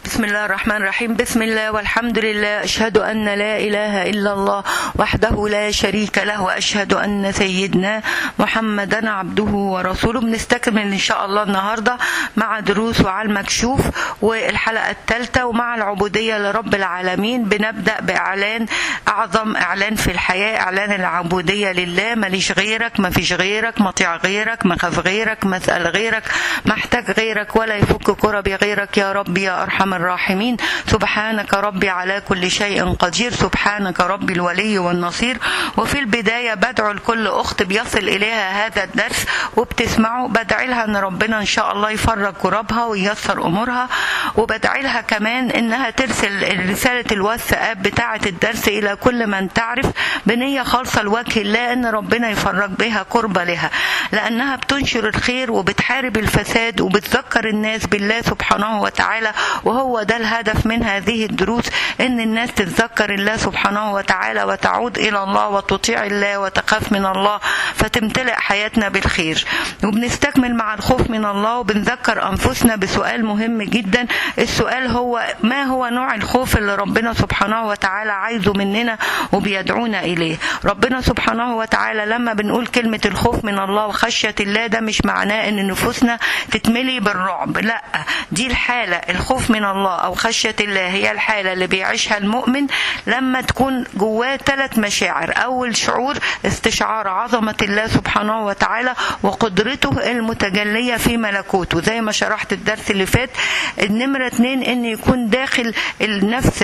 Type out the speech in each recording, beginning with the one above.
بسم الله الرحمن الرحيم بسم الله والحمد لله أشهد أن لا إله إلا الله وحده لا شريك له وأشهد أن سيدنا محمدا عبده ورسوله بنستكمل إن شاء الله النهاردة مع دروس وعلى المكشوف والحلقة الثالثة ومع العبودية لرب العالمين بنبدأ بإعلان أعظم إعلان في الحياة إعلان العبودية لله ماليش غيرك ما فيش غيرك مطيع غيرك مخاف غيرك مسأل غيرك محتاج غيرك ولا يفك كربي غيرك يا رب يا أرحم الراحمين سبحانك ربي على كل شيء قدير سبحانك ربي الولي والنصير وفي البداية بدعو لكل أخت بيصل إليها هذا الدرس وبتسمعه بدعي لها أن ربنا إن شاء الله يفرج كربها وييسر أمورها وبدعي لها كمان إنها ترسل رسالة الواتساب بتاعة الدرس إلى كل من تعرف بنية خالصة لوجه الله إن ربنا يفرج بها كربة لها لأنها بتنشر الخير وبتحارب الفساد وبتذكر الناس بالله سبحانه وتعالى وهو ده الهدف من هذه الدروس ان الناس تتذكر الله سبحانه وتعالى وتعود الى الله وتطيع الله وتخاف من الله فتمتلئ حياتنا بالخير وبنستكمل مع الخوف من الله وبنذكر انفسنا بسؤال مهم جدا السؤال هو ما هو نوع الخوف اللي ربنا سبحانه وتعالى عايزه مننا وبيدعونا اليه ربنا سبحانه وتعالى لما بنقول كلمه الخوف من الله وخشيه الله ده مش معناه ان نفوسنا تتملي بالرعب لا دي الحاله الخوف من الله او خشيه الله هي الحاله اللي بيعيشها المؤمن لما تكون جواه ثلاث مشاعر اول شعور استشعار عظمه الله سبحانه وتعالى وقدرته المتجليه في ملكوته زي ما شرحت الدرس اللي فات النمره اتنين ان يكون داخل النفس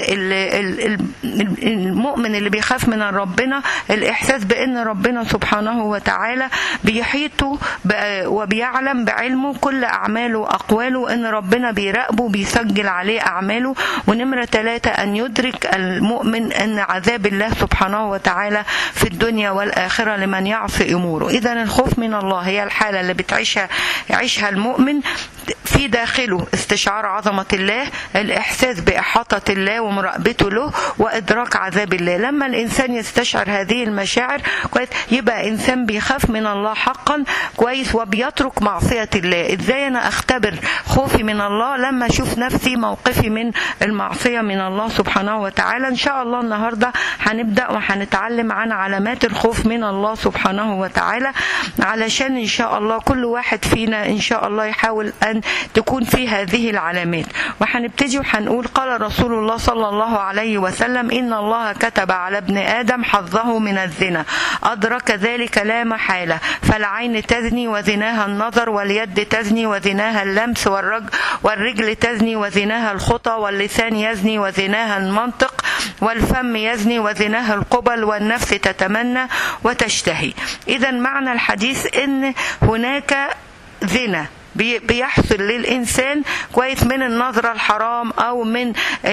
المؤمن اللي بيخاف من ربنا الاحساس بان ربنا سبحانه وتعالى بيحيطه وبيعلم بعلمه كل اعماله واقواله ان ربنا بيراقبه بيسجل عليه أعماله ونمرة ثلاثة أن يدرك المؤمن أن عذاب الله سبحانه وتعالى في الدنيا والآخرة لمن يعصي أموره إذا الخوف من الله هي الحالة اللي بتعيشها يعيشها المؤمن في داخله استشعار عظمة الله الإحساس بإحاطة الله ومراقبته له وإدراك عذاب الله لما الإنسان يستشعر هذه المشاعر كويس يبقى إنسان بيخاف من الله حقا كويس وبيترك معصية الله إزاي أنا أختبر خوفي من الله لما أشوف نفسي موقفي من المعصية من الله سبحانه وتعالى إن شاء الله النهاردة هنبدأ وهنتعلم عن علامات الخوف من الله سبحانه وتعالى علشان إن شاء الله كل واحد فينا إن شاء الله يحاول أن تكون في هذه العلامات وهنبتدي وهنقول قال رسول الله صلى الله عليه وسلم إن الله كتب على ابن آدم حظه من الزنا أدرك ذلك لا محالة فالعين تزني وزناها النظر واليد تزني وزناها اللمس والرجل والرجل تزني وزناها الخطى واللسان يزني وزناها المنطق والفم يزني وزناها القبل والنفس تتمنى وتشتهي إذا معنى الحديث إن هناك زنا بيحصل للانسان كويس من النظره الحرام او من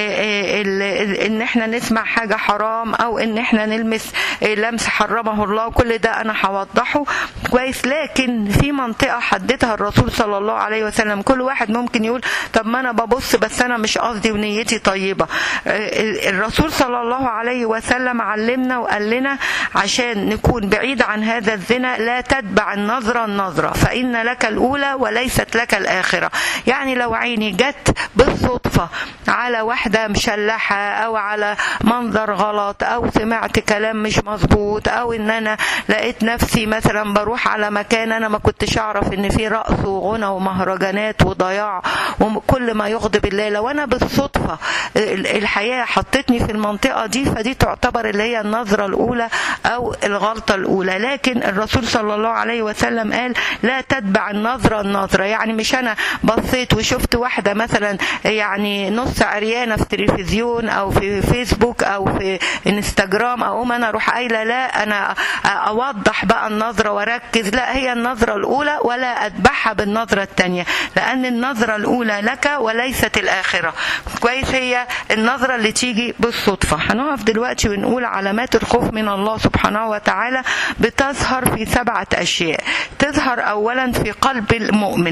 ان احنا نسمع حاجه حرام او ان احنا نلمس لمس حرمه الله كل ده انا هوضحه كويس لكن في منطقه حددها الرسول صلى الله عليه وسلم كل واحد ممكن يقول طب ما انا ببص بس انا مش قصدي ونيتي طيبه الرسول صلى الله عليه وسلم علمنا وقال لنا عشان نكون بعيد عن هذا الزنا لا تتبع النظره النظره فان لك الاولى وليس ليست لك الآخرة يعني لو عيني جت بالصدفة على واحدة مشلحة أو على منظر غلط أو سمعت كلام مش مظبوط أو إن أنا لقيت نفسي مثلا بروح على مكان أنا ما كنتش أعرف إن في رقص وغنى ومهرجانات وضياع وكل ما يغضب الله لو أنا بالصدفة الحياة حطتني في المنطقة دي فدي تعتبر اللي هي النظرة الأولى أو الغلطة الأولى لكن الرسول صلى الله عليه وسلم قال لا تتبع النظرة النظرة يعني مش انا بصيت وشفت واحده مثلا يعني نص عريانه في تلفزيون او في فيسبوك او في انستجرام اقوم انا اروح قايله لا انا اوضح بقى النظره واركز لا هي النظره الاولى ولا اتبعها بالنظره الثانيه لان النظره الاولى لك وليست الاخره كويس هي النظره اللي تيجي بالصدفه هنقف دلوقتي ونقول علامات الخوف من الله سبحانه وتعالى بتظهر في سبعه اشياء تظهر اولا في قلب المؤمن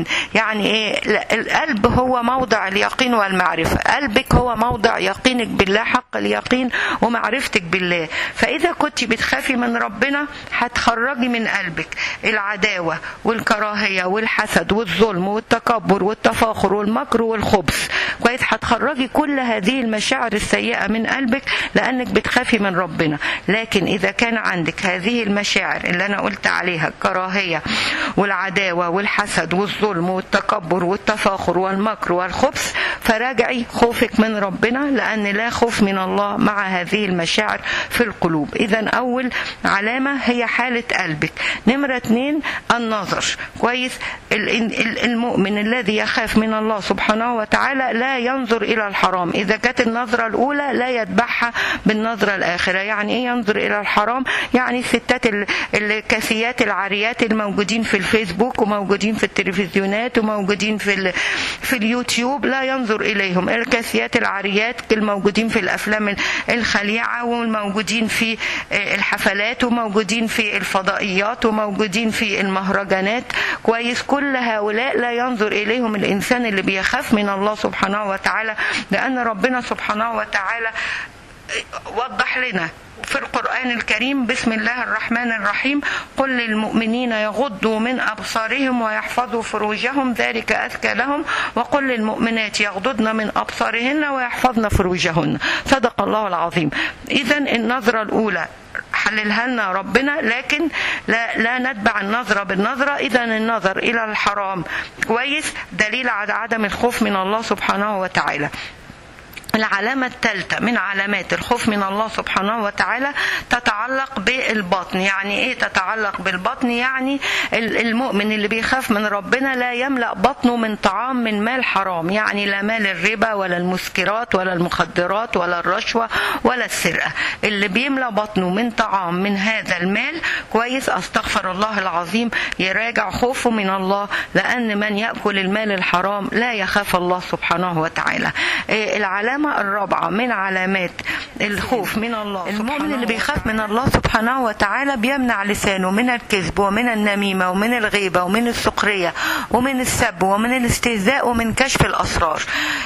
المؤمن يعني ايه لا، القلب هو موضع اليقين والمعرفة قلبك هو موضع يقينك بالله حق اليقين ومعرفتك بالله فإذا كنت بتخافي من ربنا هتخرجي من قلبك العداوة والكراهية والحسد والظلم والتكبر والتفاخر والمكر والخبث كويس هتخرجي كل هذه المشاعر السيئة من قلبك لأنك بتخافي من ربنا لكن إذا كان عندك هذه المشاعر اللي أنا قلت عليها الكراهية والعداوة والحسد والظلم والتكبر والتفاخر والمكر والخبث فراجعي خوفك من ربنا لأن لا خوف من الله مع هذه المشاعر في القلوب إذا أول علامة هي حالة قلبك نمرة اتنين النظر كويس ال- ال- المؤمن الذي يخاف من الله سبحانه وتعالى لا ينظر إلى الحرام إذا كانت النظرة الأولى لا يتبعها بالنظرة الآخرة يعني إيه ينظر إلى الحرام يعني الستات ال- الكاسيات العاريات الموجودين في الفيسبوك وموجودين في التلفزيونات وموجودين في ال- في اليوتيوب لا ينظر إليهم الكاسيات العاريات الموجودين في الأفلام الخليعة والموجودين في الحفلات وموجودين في الفضائيات وموجودين في المهرجانات كويس كل هؤلاء لا ينظر إليهم الإنسان اللي بيخاف من الله سبحانه وتعالى لأن ربنا سبحانه وتعالى وضح لنا في القرآن الكريم بسم الله الرحمن الرحيم قل للمؤمنين يغضوا من أبصارهم ويحفظوا فروجهم ذلك أزكى لهم وقل للمؤمنات يغضضن من أبصارهن ويحفظن فروجهن صدق الله العظيم إذا النظرة الأولى حللها لنا ربنا لكن لا, لا نتبع النظرة بالنظرة إذا النظر إلى الحرام كويس دليل على عدم الخوف من الله سبحانه وتعالى العلامة الثالثة من علامات الخوف من الله سبحانه وتعالى تتعلق بالبطن يعني ايه تتعلق بالبطن يعني المؤمن اللي بيخاف من ربنا لا يملأ بطنه من طعام من مال حرام يعني لا مال الربا ولا المسكرات ولا المخدرات ولا الرشوة ولا السرقة اللي بيملأ بطنه من طعام من هذا المال كويس استغفر الله العظيم يراجع خوفه من الله لأن من يأكل المال الحرام لا يخاف الله سبحانه وتعالى إيه العلامة الرابعة من علامات الخوف من الله المؤمن اللي بيخاف من الله سبحانه وتعالى بيمنع لسانه من الكذب ومن النميمة ومن الغيبة ومن السخرية ومن السب ومن الاستهزاء ومن كشف الأسرار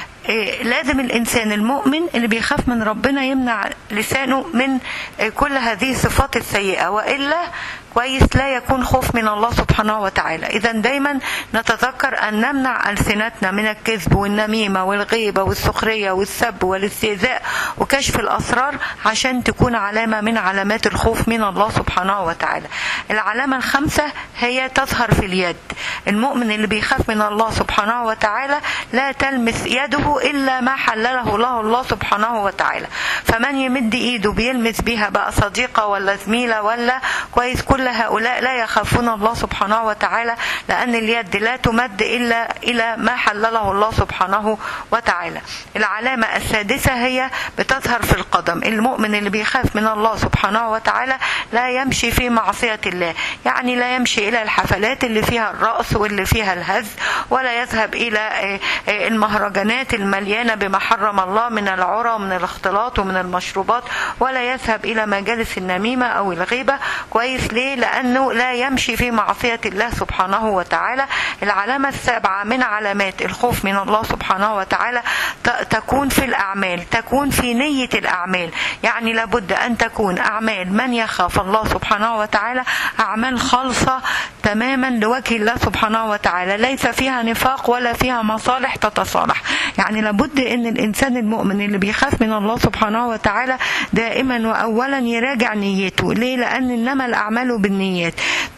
إيه لازم الإنسان المؤمن اللي بيخاف من ربنا يمنع لسانه من إيه كل هذه الصفات السيئة وإلا كويس لا يكون خوف من الله سبحانه وتعالى إذا دايما نتذكر أن نمنع ألسنتنا من الكذب والنميمة والغيبة والسخرية والسب والاستهزاء وكشف الأسرار عشان تكون علامة من علامات الخوف من الله سبحانه وتعالى العلامة الخامسة هي تظهر في اليد المؤمن اللي بيخاف من الله سبحانه وتعالى لا تلمس يده إلا ما حلله له الله سبحانه وتعالى فمن يمد إيده بيلمس بها بقى صديقة ولا زميلة ولا كويس كل هؤلاء لا يخافون الله سبحانه وتعالى لأن اليد لا تمد إلا إلى ما حلله الله سبحانه وتعالى العلامة السادسة هي بتظهر في القدم المؤمن اللي بيخاف من الله سبحانه وتعالى لا يمشي في معصية الله يعني لا يمشي إلى الحفلات اللي فيها الرقص واللي فيها الهز ولا يذهب إلى المهرجانات المليانة بما حرم الله من العرى ومن الاختلاط ومن المشروبات ولا يذهب إلى مجالس النميمة أو الغيبة كويس ليه لأنه لا يمشي في معصية الله سبحانه وتعالى العلامة السابعة من علامات الخوف من الله سبحانه وتعالى تكون في الأعمال تكون في نية الأعمال يعني لابد أن تكون أعمال من يخاف الله سبحانه وتعالى أعمال خالصة تماما لوجه الله سبحانه وتعالى ليس فيها نفاق ولا فيها مصالح تتصالح يعني لابد أن الإنسان المؤمن اللي بيخاف من الله سبحانه وتعالى دائما وأولا يراجع نيته ليه لأن إنما الأعمال بالنيات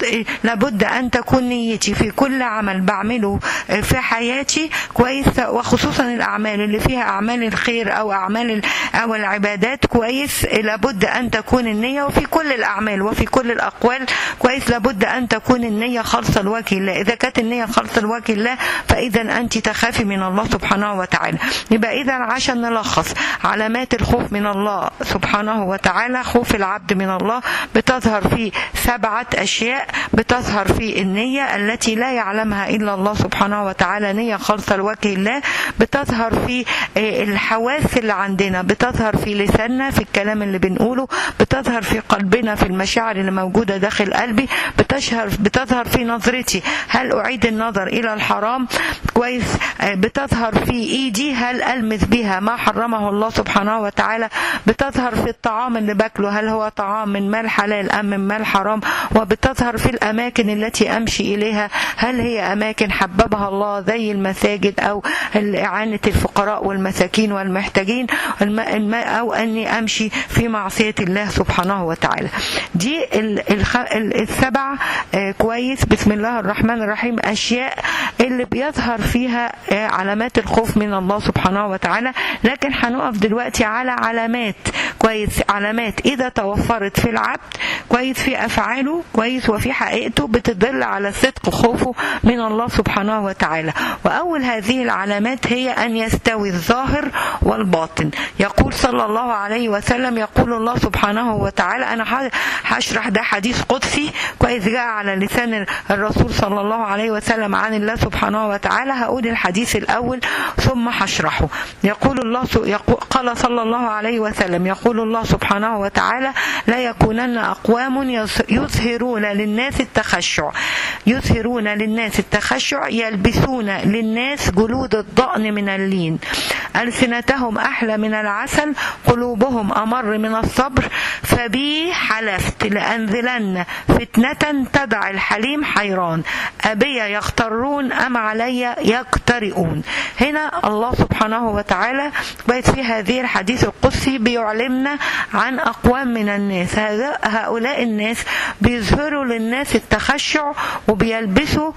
لابد أن تكون نيتي في كل عمل بعمله في حياتي كويس وخصوصا الأعمال اللي فيها أعمال الخير أو أعمال أو العبادات كويس لابد أن تكون النية وفي كل الأعمال وفي كل الأقوال كويس لابد أن تكون النية خالصة لوجه الله إذا كانت النية خالصة لوجه الله فإذا أنت تخافي من الله سبحانه وتعالى يبقى إذا عشان نلخص علامات الخوف من الله سبحانه وتعالى خوف العبد من الله بتظهر في سبعة أشياء بتظهر في النية التي لا يعلمها إلا الله سبحانه وتعالى نية خالصة لوجه الله بتظهر في الحواس اللي عندنا بتظهر في لساننا في الكلام اللي بنقوله بتظهر في قلبنا في المشاعر اللي موجودة داخل قلبي بتشهر بتظهر في نظرتي هل أعيد النظر إلى الحرام كويس بتظهر في إيدي هل ألمس بها ما حرمه الله سبحانه وتعالى بتظهر في الطعام اللي باكله هل هو طعام من مال حلال أم من مال حرام وبتظهر في الأماكن التي أمشي إليها هل هي أماكن حببها الله زي المساجد أو إعانة الفقراء والمساكين والمحتاجين أو أني أمشي في معصية الله سبحانه وتعالى دي السبع كويس بسم الله الرحمن الرحيم أشياء اللي بيظهر فيها علامات الخوف من الله سبحانه وتعالى لكن هنقف دلوقتي على علامات كويس علامات إذا توفرت في العبد كويس في أفعاله كويس وفي حقيقته بتدل على صدق خوفه من الله سبحانه وتعالى وأول هذه العلامات هي أن يستوي الظاهر والباطن يقول صلى الله عليه وسلم يقول الله سبحانه وتعالى أنا هشرح ده حديث قدسي كويس جاء على لسان الرسول صلى الله عليه وسلم عن الله سبحانه وتعالى هقول الحديث الأول ثم هشرحه يقول الله يقول قال صلى الله عليه وسلم يقول الله سبحانه وتعالى لا يكونن أقوام يظهرون للناس التخشع يظهرون للناس التخشع يلبسون للناس جلود الضأن من اللين ألسنتهم أحلى من العسل قلوبهم أمر من الصبر فبي حلفت لأنزلن فتنة تدع الحليم حيران أبي يغترون أم علي يقترئون هنا الله سبحانه وتعالى بيت في هذه الحديث القدسي بيعلمنا عن أقوام من الناس هؤلاء الناس بيظهروا للناس التخشع وبيلبسوا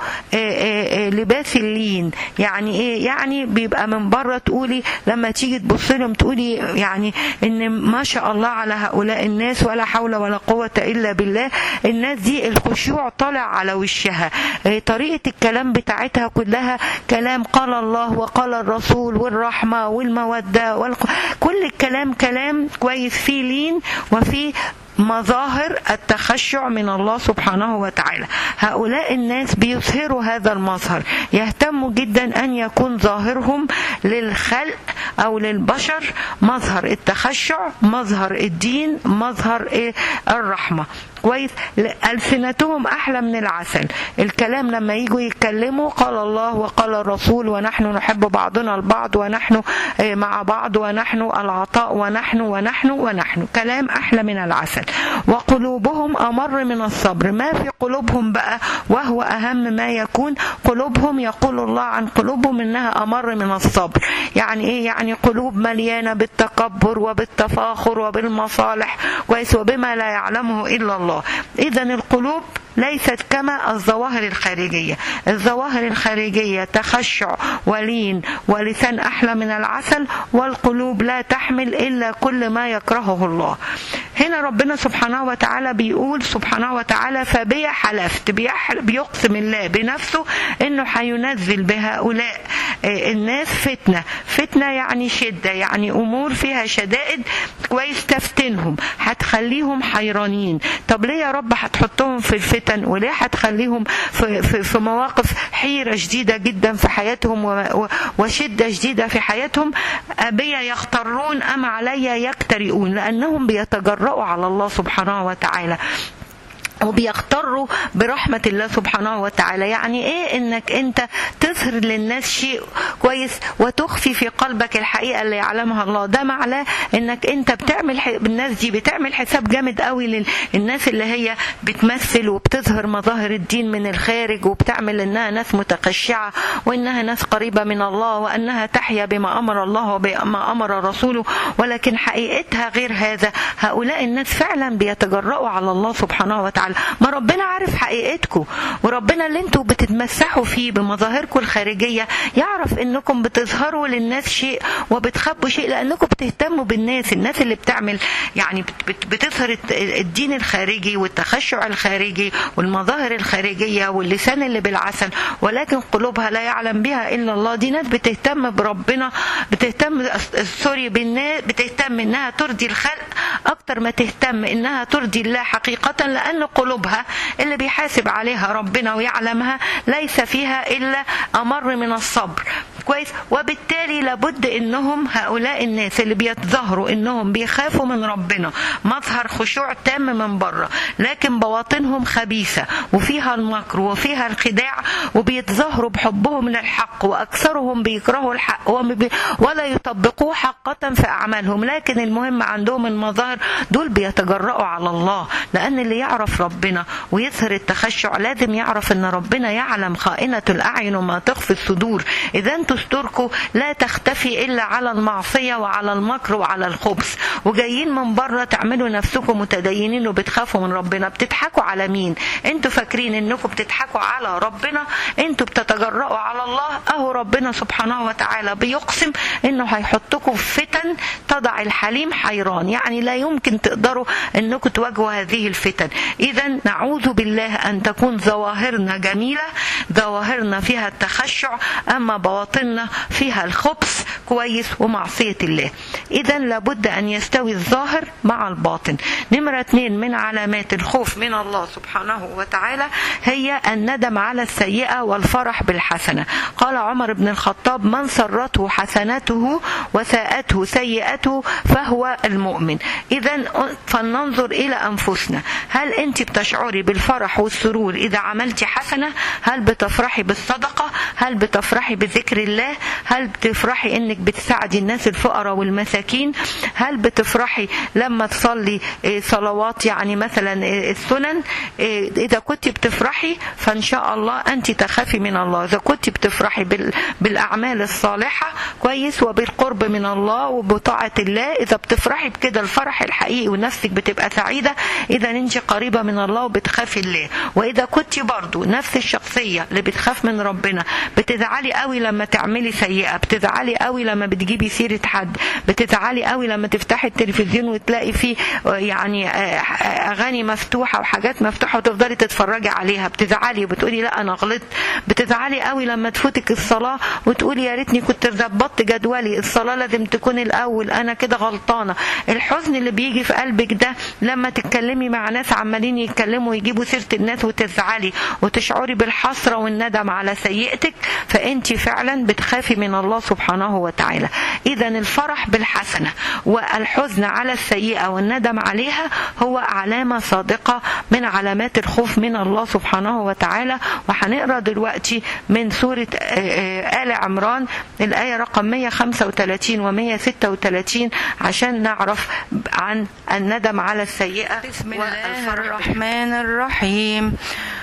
لباس اللين يعني ايه يعني بيبقى من بره تقولي لما تيجي تبص لهم تقولي يعني ان ما شاء الله على هؤلاء الناس ولا حول ولا قوة الا بالله الناس دي الخشوع طالع على وشها طريقة الكلام بتاعتها كلها كلام قال الله وقال الرسول والرحمة والمودة والق... كل الكلام كلام كويس فيه لين وفيه مظاهر التخشع من الله سبحانه وتعالى هؤلاء الناس بيظهروا هذا المظهر يهتموا جدا أن يكون ظاهرهم للخلق أو للبشر مظهر التخشع مظهر الدين مظهر الرحمة كويس ألسنتهم أحلى من العسل الكلام لما يجوا يتكلموا قال الله وقال الرسول ونحن نحب بعضنا البعض ونحن مع بعض ونحن العطاء ونحن ونحن ونحن كلام أحلى من العسل وقلوبهم أمر من الصبر ما في قلوبهم بقى وهو أهم ما يكون قلوبهم يقول الله عن قلوبهم إنها أمر من الصبر يعني إيه يعني قلوب مليانة بالتكبر وبالتفاخر وبالمصالح كويس وبما لا يعلمه إلا الله الله إذا القلوب ليست كما الظواهر الخارجية الظواهر الخارجية تخشع ولين ولسان أحلى من العسل والقلوب لا تحمل إلا كل ما يكرهه الله هنا ربنا سبحانه وتعالى بيقول سبحانه وتعالى فبي حلفت بيقسم الله بنفسه انه هينزل بهؤلاء الناس فتنه فتنه يعني شده يعني امور فيها شدائد كويس تفتنهم هتخليهم حيرانين طب ليه يا رب هتحطهم في الفتن وليه هتخليهم في, في, في مواقف حيره شديده جدا في حياتهم وشده شديده في حياتهم ابي يخترون ام علي يكترئون لانهم بيتجرؤوا على الله سبحانه وتعالى وبيغتروا برحمة الله سبحانه وتعالى يعني ايه انك انت تظهر للناس شيء كويس وتخفي في قلبك الحقيقة اللي يعلمها الله ده معناه انك انت بتعمل الناس دي بتعمل حساب جامد قوي للناس اللي هي بتمثل وبتظهر مظاهر الدين من الخارج وبتعمل انها ناس متخشعة وانها ناس قريبة من الله وانها تحيا بما امر الله وبما امر رسوله ولكن حقيقتها غير هذا هؤلاء الناس فعلا بيتجرؤوا على الله سبحانه وتعالى ما ربنا عارف حقيقتكم وربنا اللي انتوا بتتمسحوا فيه بمظاهركم الخارجية يعرف انكم بتظهروا للناس شيء وبتخبوا شيء لانكم بتهتموا بالناس الناس اللي بتعمل يعني بتظهر الدين الخارجي والتخشع الخارجي والمظاهر الخارجية واللسان اللي بالعسل ولكن قلوبها لا يعلم بها الا الله دي ناس بتهتم بربنا بتهتم سوري بالناس بتهتم انها ترضي الخلق اكتر ما تهتم انها ترضي الله حقيقة لان قلوبها اللي بيحاسب عليها ربنا ويعلمها ليس فيها الا امر من الصبر كويس وبالتالي لابد انهم هؤلاء الناس اللي بيتظاهروا انهم بيخافوا من ربنا مظهر خشوع تام من بره لكن بواطنهم خبيثه وفيها المكر وفيها الخداع وبيتظاهروا بحبهم للحق واكثرهم بيكرهوا الحق ولا يطبقوه حقا في اعمالهم لكن المهم عندهم المظاهر دول بيتجرأوا على الله لان اللي يعرف ربنا ويظهر التخشع لازم يعرف ان ربنا يعلم خائنه الاعين وما تخفي الصدور اذا انتوا استركوا لا تختفي الا على المعصيه وعلى المكر وعلى الخبث وجايين من بره تعملوا نفسكم متدينين وبتخافوا من ربنا بتضحكوا على مين انتوا فاكرين انكم بتضحكوا على ربنا انتوا بتتجرأوا على الله اهو ربنا سبحانه وتعالى بيقسم انه هيحطكم في فتن تضع الحليم حيران يعني لا يمكن تقدروا انكم تواجهوا هذه الفتن اذا نعوذ بالله ان تكون ظواهرنا جميله ظواهرنا فيها التخشع اما بواطننا فيها الخبث كويس ومعصيه الله اذا لابد ان يستوي الظاهر مع الباطن نمره اثنين من علامات الخوف من الله سبحانه وتعالى هي الندم على السيئه والفرح بالحسنه قال عمر بن الخطاب من سرته حسنته وساءته سيئته فهو المؤمن اذا فلننظر الى انفسنا هل انت بتشعري بالفرح والسرور اذا عملتي حسنه هل بتفرحي بالصدقه هل بتفرحي بذكر الله هل بتفرحي انك بتساعدي الناس الفقراء والمساكين هل بتفرحي لما تصلي صلوات يعني مثلا السنن اذا كنت بتفرحي فان شاء الله انت تخافي من الله اذا كنت بتفرحي بالاعمال الصالحه كويس وبالقرب من الله وبطاعه الله اذا بتفرحي بكده الفرح الحقيقي ونفسك بتبقى سعيده اذا انت قريبه من الله وبتخافي الله واذا كنت برضو نفس الشخصيه اللي بتخاف من ربنا بتزعلي قوي لما تعملي سيئه بتزعلي قوي لما بتجيبي سيره حد بتزعلي قوي لما تفتحي التلفزيون وتلاقي فيه يعني اغاني مفتوحه وحاجات مفتوحه وتفضلي تتفرجي عليها بتزعلي وبتقولي لا انا غلطت بتزعلي قوي لما تفوتك الصلاه وتقولي يا ريتني كنت ظبطت جدولي الصلاه لازم تكون الاول انا كده غلطانه الحزن اللي بيجي في قلبك ده لما تتكلمي مع ناس عمالين يتكلموا ويجيبوا سيره الناس وتزعلي وتشعري بالحسره والندم على سيئتك فانت فعلا بتخافي من الله سبحانه وتعالى اذا الفرح بالحسنه والحزن على السيئه والندم عليها هو علامه صادقه من علامات الخوف من الله سبحانه وتعالى وهنقرا دلوقتي من سوره ال عمران الايه رقم 135 و 136 عشان نعرف عن الندم على السيئه بسم الله الرحمن الرحيم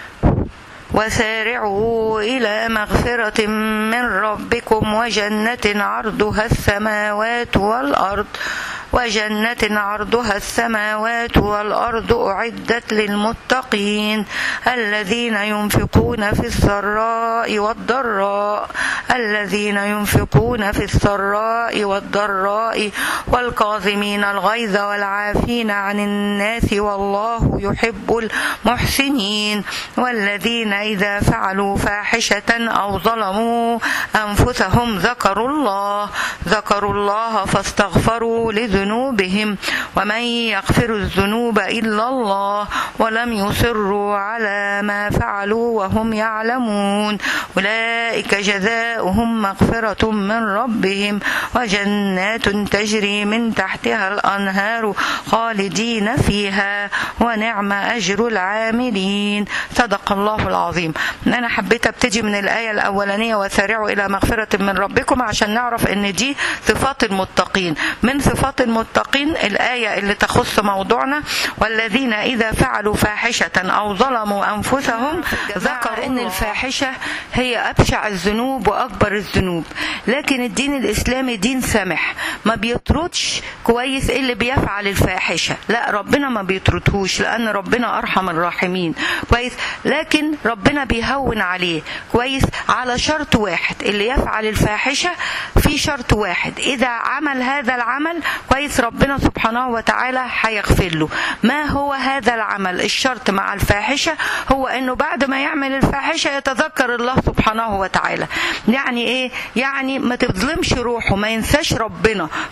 وسارعوا إلى مغفرة من ربكم وجنة عرضها السماوات والأرض وجنة عرضها السماوات والأرض أعدت للمتقين الذين ينفقون في السراء والضراء الذين ينفقون في السراء والضراء والكاظمين الغيظ والعافين عن الناس والله يحب المحسنين والذين إذا فعلوا فاحشة أو ظلموا أنفسهم ذكروا الله ذكروا الله فاستغفروا لذنوبهم ومن يغفر الذنوب إلا الله ولم يصروا على ما فعلوا وهم يعلمون أولئك جزاؤهم مغفرة من ربهم وجنات تجري من تحتها الأنهار خالدين فيها ونعم أجر العاملين صدق الله العظيم أنا حبيت أبتدي من الآية الأولانية وسارعوا إلى مغفرة من ربكم عشان نعرف أن دي صفات المتقين من صفات المتقين الآية اللي تخص موضوعنا والذين إذا فعلوا فاحشة أو ظلموا أنفسهم ذكروا ان الفاحشه هي ابشع الذنوب واكبر الذنوب لكن الدين الاسلامي دين سمح ما بيطردش كويس اللي بيفعل الفاحشه لا ربنا ما بيطردهوش لان ربنا ارحم الراحمين كويس لكن ربنا بيهون عليه كويس على شرط واحد اللي يفعل الفاحشه في شرط واحد اذا عمل هذا العمل كويس ربنا سبحانه وتعالى هيغفر له ما هو هذا العمل الشرط مع الفاحشه هو انه بعد ما يعمل الفاحشه يتذكر الله سبحانه وتعالى يعني ايه يعني ما تظلمش روحه ما ينساش ربنا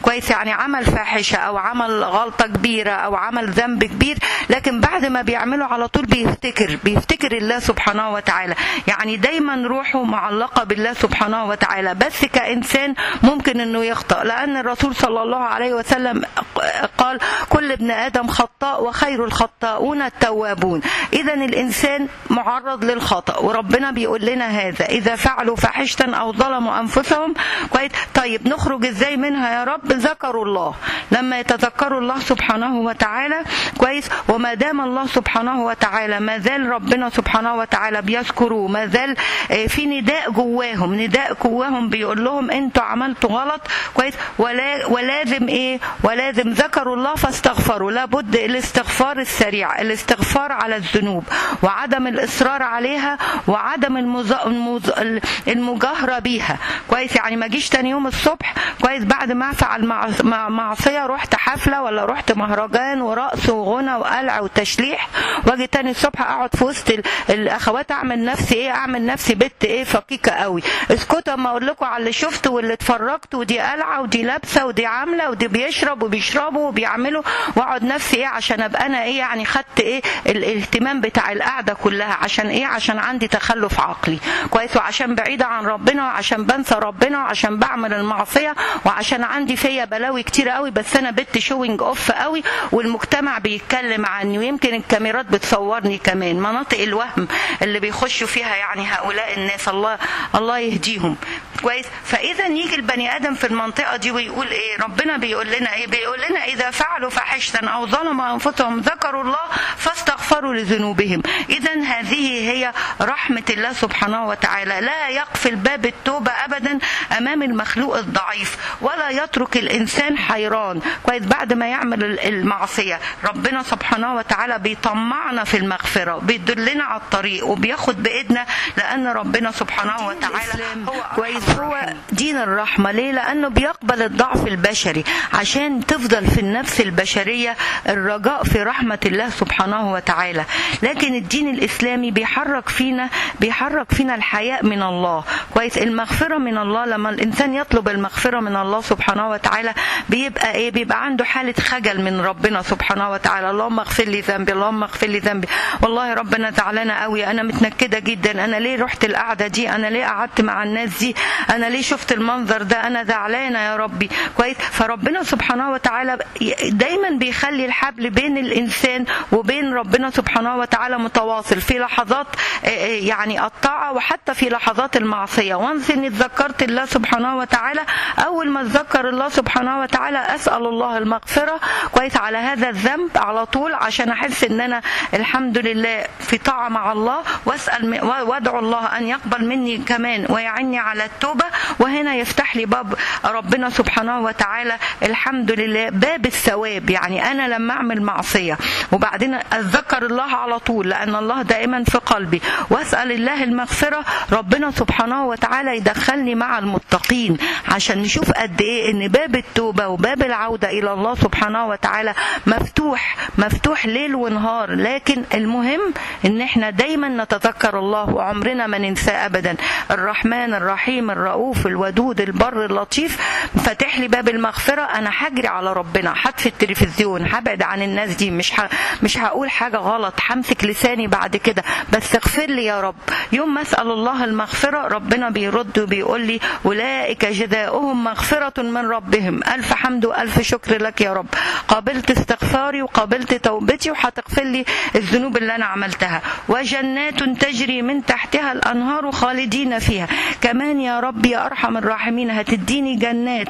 كويس يعني عمل فاحشه او عمل غلطه كبيره او عمل ذنب كبير لكن بعد ما بيعمله على طول بيفتكر بيفتكر الله سبحانه وتعالى يعني دايما روحه معلقه بالله سبحانه وتعالى بس كانسان ممكن انه يخطا لان الرسول صلى الله عليه وسلم قال كل ابن ادم خطاء وخير الخطاؤون التوابون اذا الانسان معرض للخطا وربنا بيقول لنا هذا اذا فعلوا فاحشه او ظلموا انفسهم كويس طيب نخرج ازاي منها يا رب ذكروا الله لما يتذكروا الله سبحانه وتعالى كويس وما دام الله سبحانه وتعالى ما زال ربنا سبحانه وتعالى بيذكروا ما زال في نداء جواهم نداء جواهم بيقول لهم انتوا عملتوا غلط كويس ولا ولازم ايه ولازم ذكروا الله فاستغفروا لابد الاستغفار السريع الاستغفار على الذنوب وعدم الاصرار عليها وعدم المز... المز... المجاهره بيها كويس يعني ما اجيش تاني يوم الصبح كويس بعد ما افعل مع... مع... معصيه رحت حفله ولا رحت مهرجان ورقص وغنى وقلع وتشليح واجي تاني الصبح اقعد في وسط ال... الاخوات اعمل نفسي ايه اعمل نفسي بنت ايه فقيقه قوي اسكتوا اما اقول لكم على اللي شفته واللي اتفرجت ودي قلعه ودي لابسه ودي عامله ودي بيشرب وبيشربوا وبيعملوا واقعد نفسي ايه عشان ابقى انا ايه يعني خدت ايه الاهتمام بتاع القعده كلها عشان ايه عشان عندي تخلف عقلي كويس وعشان بعيده عن ربنا وعشان بنسى ربنا وعشان بعمل المعصيه وعشان عندي فيا بلاوي كتير قوي بس انا بنت شوينج اوف قوي والمجتمع بيتكلم عني ويمكن الكاميرات بتصورني كمان مناطق الوهم اللي بيخشوا فيها يعني هؤلاء الناس الله الله يهديهم كويس فاذا يجي البني ادم في المنطقه دي ويقول ايه ربنا بيقول لنا ايه بيقول لنا اذا فعلوا فاحشه او ظلموا انفسهم ذكروا الله فاستغفروا لذنوبهم اذا هذه هي رحمه الله سبحانه وتعالى لا يقفل باب التوبه ابدا امام المخلوق الضعيف ولا يترك الانسان حيران كويس بعد ما يعمل المعصيه ربنا سبحانه وتعالى بيطمعنا في المغفره بيدلنا على الطريق وبياخد بايدنا لان ربنا سبحانه وتعالى هو كويس هو دين الرحمه ليه لانه بيقبل الضعف البشري عشان تفضل في النفس البشريه الرجاء في رحمه الله سبحانه وتعالى لكن الدين الاسلامي بيحرك فينا بيحرك فينا الحياء من الله كويس المغفره من الله لما الانسان يطلب المغفره من الله سبحانه وتعالى بيبقى ايه بيبقى عنده حاله خجل من ربنا سبحانه وتعالى اللهم اغفر لي ذنبي اللهم اغفر لي ذنبي والله ربنا زعلانه قوي انا متنكده جدا انا ليه رحت القعده دي انا ليه قعدت مع الناس دي انا ليه شفت المنظر ده انا زعلانه يا ربي كويس فربنا سبحانه وتعالى دايما بيخلي الحبل بين الانسان وبين ربنا سبحانه وتعالى متواصل في لحظات يعني الطاعه وحتى في لحظات المعصيه وانس اني اتذكرت الله سبحانه وتعالى اول ما اتذكر الله سبحانه وتعالى اسال الله المغفره كويس على هذا الذنب على طول عشان احس ان انا الحمد لله في طاعه مع الله واسال وادعو الله ان يقبل مني كمان ويعني على التوبه وهنا يفتح لي باب ربنا سبحانه وتعالى الحمد لله باب الثواب يعني انا لما اعمل معصيه وبعدين اتذكر الله على طول لان الله دائما في قلبي واسال الله المغفره ربنا سبحانه وتعالى يدخلني مع المتقين عشان نشوف قد ايه ان باب التوبه وباب العوده الى الله سبحانه وتعالى مفتوح مفتوح ليل ونهار لكن المهم ان احنا دايما نتذكر الله وعمرنا ما ننساه ابدا الرحمن الرحيم الرؤوف الودود البر اللطيف فاتح لي باب المغفره انا هجري على ربنا هطفي التلفزيون هبعد عن الناس دي مش ه... مش هقول حاجه غلط همسك لساني بعد كده بس اغفر لي يا رب يوم ما اسال الله المغفره ربنا بيرد وبيقول لي اولئك جزاؤهم مغفره من ربهم الف حمد والف شكر لك يا رب قابلت استغفاري وقابلت توبتي وهتغفر لي الذنوب اللي انا عملتها وجنات تجري من تحتها الانهار خالدين فيها كمان يا رب يا ارحم الراحمين هتديني جنات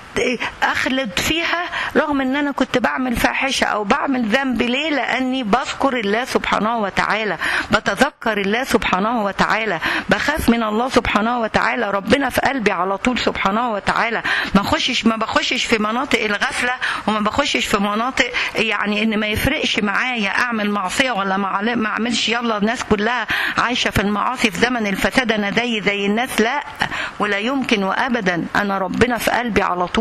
اخلد فيها رغم ان انا كنت بعمل فاحشه او بعمل ذنب ليه لاني بذكر الله سبحانه وتعالى بتذكر الله سبحانه وتعالى بخاف من الله سبحانه وتعالى ربنا في قلبي على طول سبحانه وتعالى ما اخشش ما بخشش في مناطق الغفله وما بخشش في مناطق يعني ان ما يفرقش معايا اعمل معصيه ولا ما اعملش يلا الناس كلها عايشه في المعاصي في زمن الفساد انا زي زي الناس لا ولا يمكن وابدا انا ربنا في قلبي على طول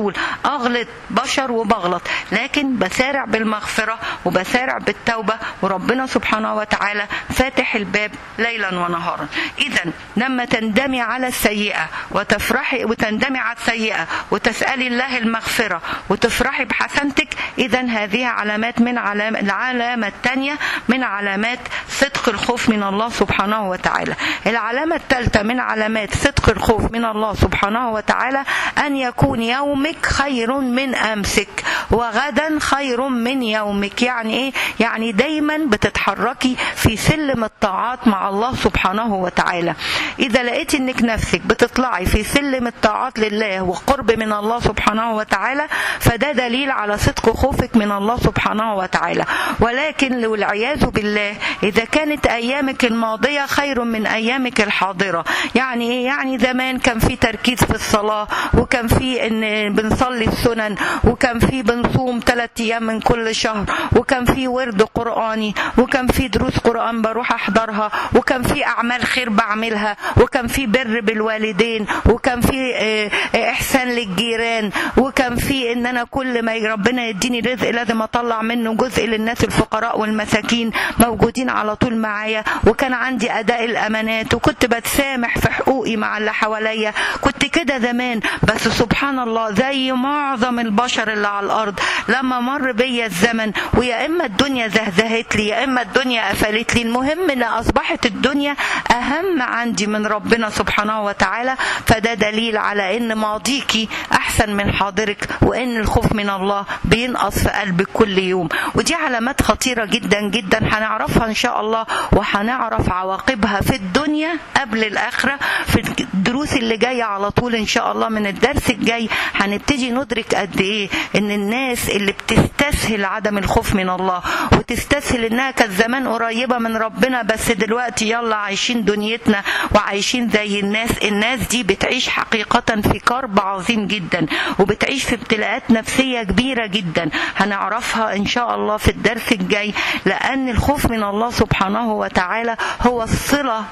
طول اغلط بشر وبغلط لكن بسارع بالمغفره وبسارع بالتوبه وربنا سبحانه وتعالى فاتح الباب ليلا ونهارا اذا لما تندمي على السيئه وتفرحي وتندمي على السيئه وتسالي الله المغفره وتفرحي بحسنتك اذا هذه علامات من علام العلامه الثانيه من علامات صدق الخوف من الله سبحانه وتعالى العلامه الثالثه من علامات صدق الخوف من الله سبحانه وتعالى ان يكون يومك خير من امسك وغدا خير من يومك يعني ايه يعني دايما بتتحركي في سلم الطاعات مع الله سبحانه وتعالى اذا لقيت انك نفسك بتطلعي في سلم الطاعات لله وقرب من الله سبحانه وتعالى فده دليل على صدق خوفك من الله سبحانه وتعالى ولكن والعياذ بالله اذا كانت ايامك الماضيه خير من ايامك الحاضره يعني ايه يعني زمان كان في تركيز في الصلاه وكان في ان بنصلي السنن وكان في بنصوم ثلاث ايام من كل شهر وكان في ورد قراني وكان في دروس قران بروح احضرها وكان في اعمال خير بعملها وكان في بر بالوالدين وكان في احسان للجيران وكان في ان انا كل ما ربنا يديني رزق لازم اطلع منه جزء للناس الفقراء والمساكين موجودين على طول معايا وكان عندي اداء الامانات وكنت بتسامح في حقوقي مع اللي حواليا كنت كده زمان بس سبحان الله زي معظم البشر اللي على الارض لما مر بيا الزمن ويا اما الدنيا زهزهت لي يا اما الدنيا قفلت لي المهم ان اصبحت الدنيا اهم عندي من ربنا سبحانه وتعالى فده دليل على ان ماضيكي احسن من حاضرك وان الخوف من الله بينقص في قلبك كل يوم ودي علامات خطيره جدا جدا هنعرفها ان شاء الله وهنعرف عواقبها في الدنيا قبل الاخره في الدروس اللي جايه على طول ان شاء الله من الدرس الجاي هنبتدي ندرك قد ايه ان الناس اللي بتستسهل عدم الخوف من الله وتستسهل انها كانت زمان قريبه من ربنا بس دلوقتي يلا عايشين دنيتنا وعايشين زي الناس الناس دي بتعيش حقيقه في كرب عظيم جدا وبتعيش في ابتلاءات نفسيه كبيره جدا هنعرفها ان شاء الله في الدرس الجاي لان الخوف من الله سبحانه وتعالى هو الصله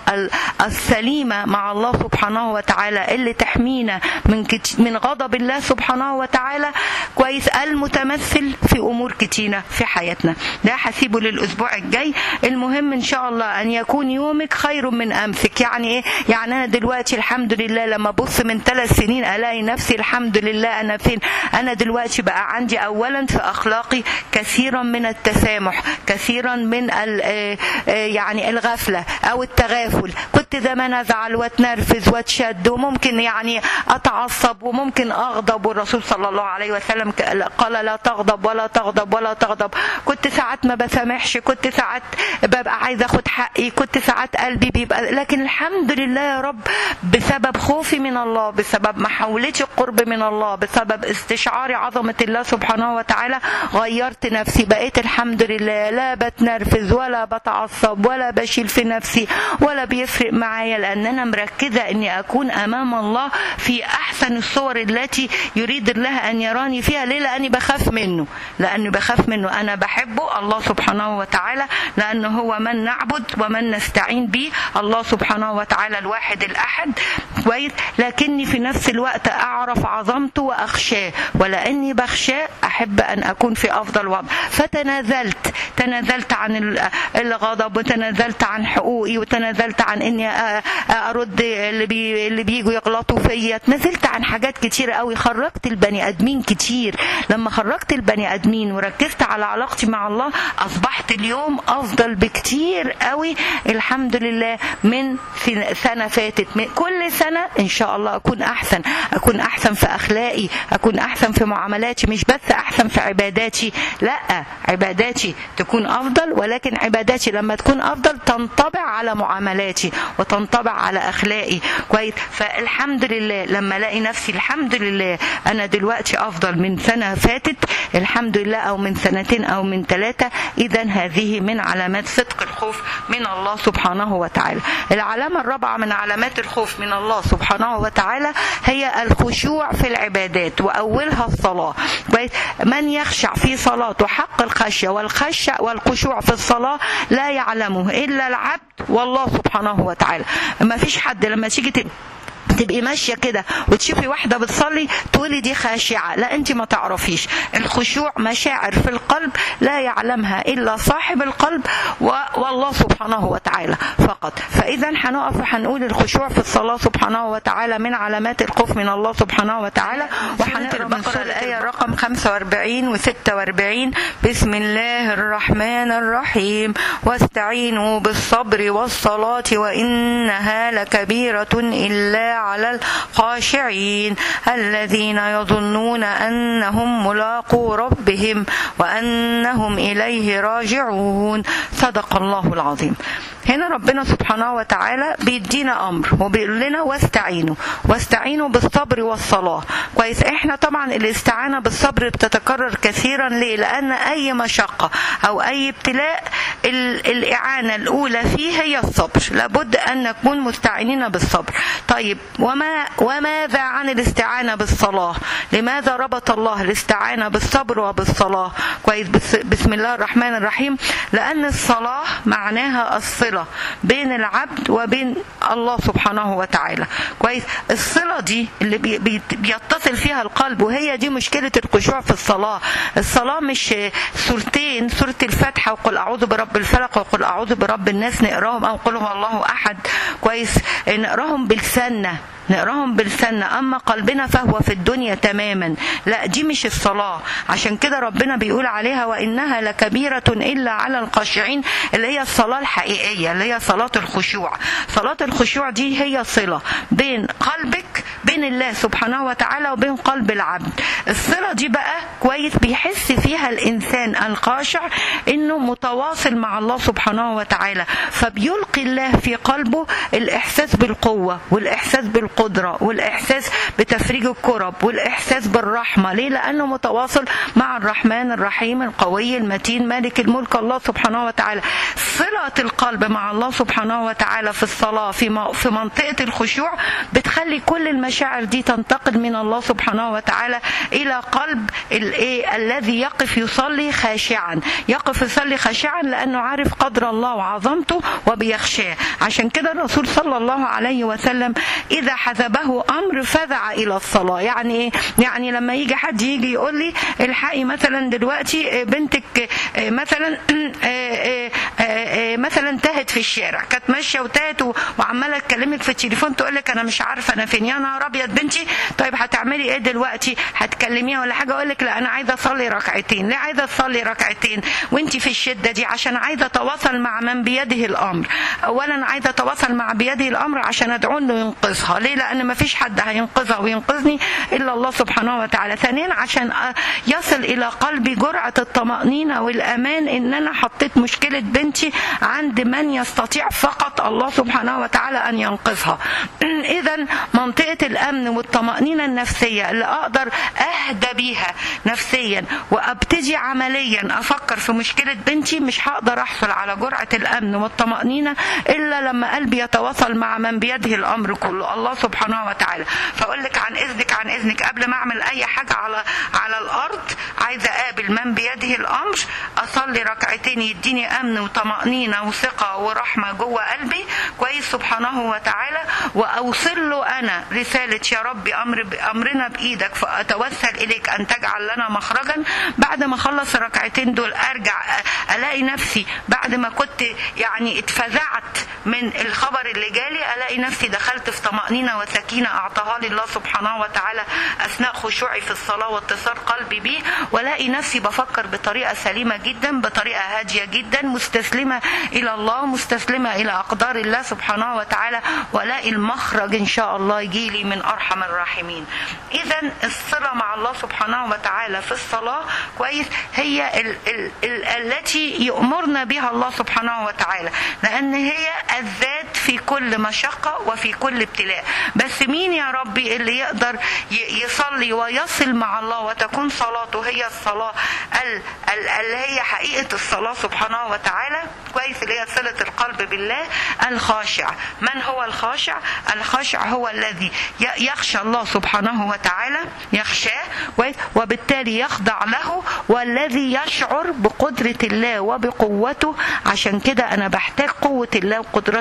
السليمه مع الله سبحانه وتعالى اللي تحمينا من من غضب الله سبحانه وتعالى كويس المتمثل في امور كتيره في حياتنا ده هسيبه للاسبوع الجاي المهم ان شاء الله ان يكون يومك خير من امسك يعني ايه يعني انا دلوقتي الحمد لله لما ابص من ثلاث سنين الاقي نفسي الحمد لله انا فين انا دلوقتي بقى عندي اولا في اخلاقي كثيرا من التسامح كثيرا من يعني الغفله او التغافل كنت زمان ازعل واتنرفز واتشد وممكن يعني اتعصب وممكن اغضب والرسول صلى الله عليه وسلم قال لا تغضب ولا تغضب ولا تغضب كنت ساعات ما بسامحش كنت ساعات ببقى عايزه اخد حقي كنت ساعات قلبي بيبقى لكن الحمد لله يا رب بسبب خوفي من الله بسبب محاولتي القرب من الله بسبب استشعاري عظمه الله سبحانه وتعالى غيرت نفسي بقيت الحمد لله لا بتنرفز ولا بتعصب ولا بشيل في نفسي ولا بيفرق معايا لان انا مركزه اني اكون امام الله في احسن الصور التي يريد الله ان يراني فيها ليه لاني بخاف منه لاني بخاف منه انا بحبه الله سبحانه وتعالى لانه هو من نعبد ومن نستعين به الله سبحانه وتعالى الواحد الاحد كويس لكني في نفس الوقت اعرف عظمته واخشاه ولاني بخشاه احب ان اكون في افضل وضع فتنازلت تنازلت عن الغضب وتنازلت عن حقوقي وتنازلت عن اني ارد اللي بي اللي بيجوا يغلطوا فيا تنازلت عن حاجات كتير قوي خرجت البني ادمين كتير لما خرجت البني ادمين وركزت على علاقتي مع الله اصبحت اليوم افضل بكتير قوي الحمد لله من في سنه فاتت من كل سنه ان شاء الله اكون احسن اكون احسن في اخلاقي اكون احسن في معاملاتي مش بس احسن في عباداتي لا عباداتي تكون افضل ولكن عباداتي لما تكون افضل تنطبع على معاملاتي وتنطبع على اخلاقي كويس فالحمد لله لما الاقي نفسي الحمد لله انا دلوقتي افضل من سنه فاتت الحمد لله او من سنتين او من ثلاثه اذا هذه من علامات صدق الخوف من الله سبحانه وتعالى العلامه الرابعه من علامات الخوف من الله سبحانه وتعالى هي الخشوع في العبادات واولها الصلاه كويس من يخشع في صلاته حق الخشيه والخشع والخشوع في الصلاه لا يعلمه الا العبد والله سبحانه وتعالى ما فيش حد لما تيجي تبقي ماشيه كده وتشوفي واحده بتصلي تقولي دي خاشعه لا انت ما تعرفيش الخشوع مشاعر في القلب لا يعلمها الا صاحب القلب و... والله سبحانه وتعالى فقط فاذا هنقف وهنقول الخشوع في الصلاه سبحانه وتعالى من علامات الخوف من الله سبحانه وتعالى وهنقرا من سورة الايه رقم 45 و 46 بسم الله الرحمن الرحيم واستعينوا بالصبر والصلاه وانها لكبيره الا على الخاشعين الذين يظنون انهم ملاقو ربهم وانهم اليه راجعون صدق الله العظيم هنا ربنا سبحانه وتعالى بيدينا امر وبيقول لنا واستعينوا واستعينوا بالصبر والصلاه كويس احنا طبعا الاستعانه بالصبر بتتكرر كثيرا ليه لان اي مشقه او اي ابتلاء الاعانه الاولى فيه هي الصبر لابد ان نكون مستعينين بالصبر طيب وما وماذا عن الاستعانه بالصلاه لماذا ربط الله الاستعانه بالصبر وبالصلاه كويس بسم الله الرحمن الرحيم لان الصلاه معناها الصله الصلة بين العبد وبين الله سبحانه وتعالى كويس الصلة دي اللي بي بي بيتصل فيها القلب وهي دي مشكلة الخشوع في الصلاة الصلاة مش سورتين سورة الفاتحة وقل أعوذ برب الفلق وقل أعوذ برب الناس نقراهم أو قل هو الله أحد كويس نقراهم بلساننا نقراهم بلساننا اما قلبنا فهو في الدنيا تماما لا دي مش الصلاه عشان كده ربنا بيقول عليها وانها لكبيره الا على الخاشعين اللي هي الصلاه الحقيقيه اللي هي صلاه الخشوع صلاه الخشوع دي هي صله بين قلبك بين الله سبحانه وتعالى وبين قلب العبد الصله دي بقى كويس بيحس فيها الانسان الخاشع انه متواصل مع الله سبحانه وتعالى فبيلقي الله في قلبه الاحساس بالقوه والاحساس بالقوة القدرة والإحساس بتفريج الكرب والإحساس بالرحمة ليه؟ لأنه متواصل مع الرحمن الرحيم القوي المتين مالك الملك الله سبحانه وتعالى صلة القلب مع الله سبحانه وتعالى في الصلاة في في منطقة الخشوع بتخلي كل المشاعر دي تنتقل من الله سبحانه وتعالى إلى قلب الإيه الذي يقف يصلي خاشعا يقف يصلي خاشعا لأنه عارف قدر الله وعظمته وبيخشاه عشان كده الرسول صلى الله عليه وسلم إذا حسبه امر فزع الى الصلاه يعني ايه يعني لما يجي حد يجي يقول لي الحقي مثلا دلوقتي بنتك مثلا مثلا تاهت في الشارع كانت ماشيه وتاهت وعماله تكلمك في التليفون تقول لك انا مش عارفه انا فين يا نهار ابيض بنتي طيب هتعملي ايه دلوقتي هتكلميها ولا حاجه اقول لك لا انا عايزه اصلي ركعتين ليه عايزه تصلي ركعتين وانت في الشده دي عشان عايزه اتواصل مع من بيده الامر اولا عايزه اتواصل مع بيده الامر عشان ادعو له ينقذها ليه لان ما فيش حد هينقذها وينقذني الا الله سبحانه وتعالى ثانيا عشان يصل الى قلبي جرعه الطمانينه والامان ان انا حطيت مشكله بنتي عند من يستطيع فقط الله سبحانه وتعالى ان ينقذها اذا منطقه الامن والطمانينه النفسيه اللي اقدر اهدى بيها نفسيا وابتدي عمليا افكر في مشكله بنتي مش هقدر احصل على جرعه الامن والطمانينه الا لما قلبي يتواصل مع من بيده الامر كله الله سبحانه وتعالى فاقول لك عن اذنك عن اذنك قبل ما اعمل اي حاجه على على الارض عايزه اقابل من بيده الامر اصلي ركعتين يديني امن وطمانينه وثقه ورحمه جوه قلبي كويس سبحانه وتعالى واوصل له انا رساله يا رب امر امرنا بايدك فاتوسل اليك ان تجعل لنا مخرجا بعد ما اخلص الركعتين دول ارجع الاقي نفسي بعد ما كنت يعني اتفزعت من الخبر اللي جالي الاقي نفسي دخلت في طمأنينة وسكينة أعطاها لي الله سبحانه وتعالى أثناء خشوعي في الصلاة واتصال قلبي بيه والاقي نفسي بفكر بطريقة سليمة جدا بطريقة هادية جدا مستسلمة إلى الله مستسلمة إلى أقدار الله سبحانه وتعالى والاقي المخرج إن شاء الله يجي لي من أرحم الراحمين إذا الصلة مع الله سبحانه وتعالى في الصلاة كويس هي ال ال ال التي يأمرنا بها الله سبحانه وتعالى لأن هي الذات في كل مشقة وفي كل ابتلاء بس مين يا ربي اللي يقدر يصلي ويصل مع الله وتكون صلاته هي الصلاة اللي هي حقيقة الصلاة سبحانه وتعالى كويس اللي هي صلة القلب بالله الخاشع من هو الخاشع الخاشع هو الذي يخشى الله سبحانه وتعالى يخشاه وبالتالي يخضع له والذي يشعر بقدرة الله وبقوته عشان كده أنا بحتاج قوة الله وقدرته في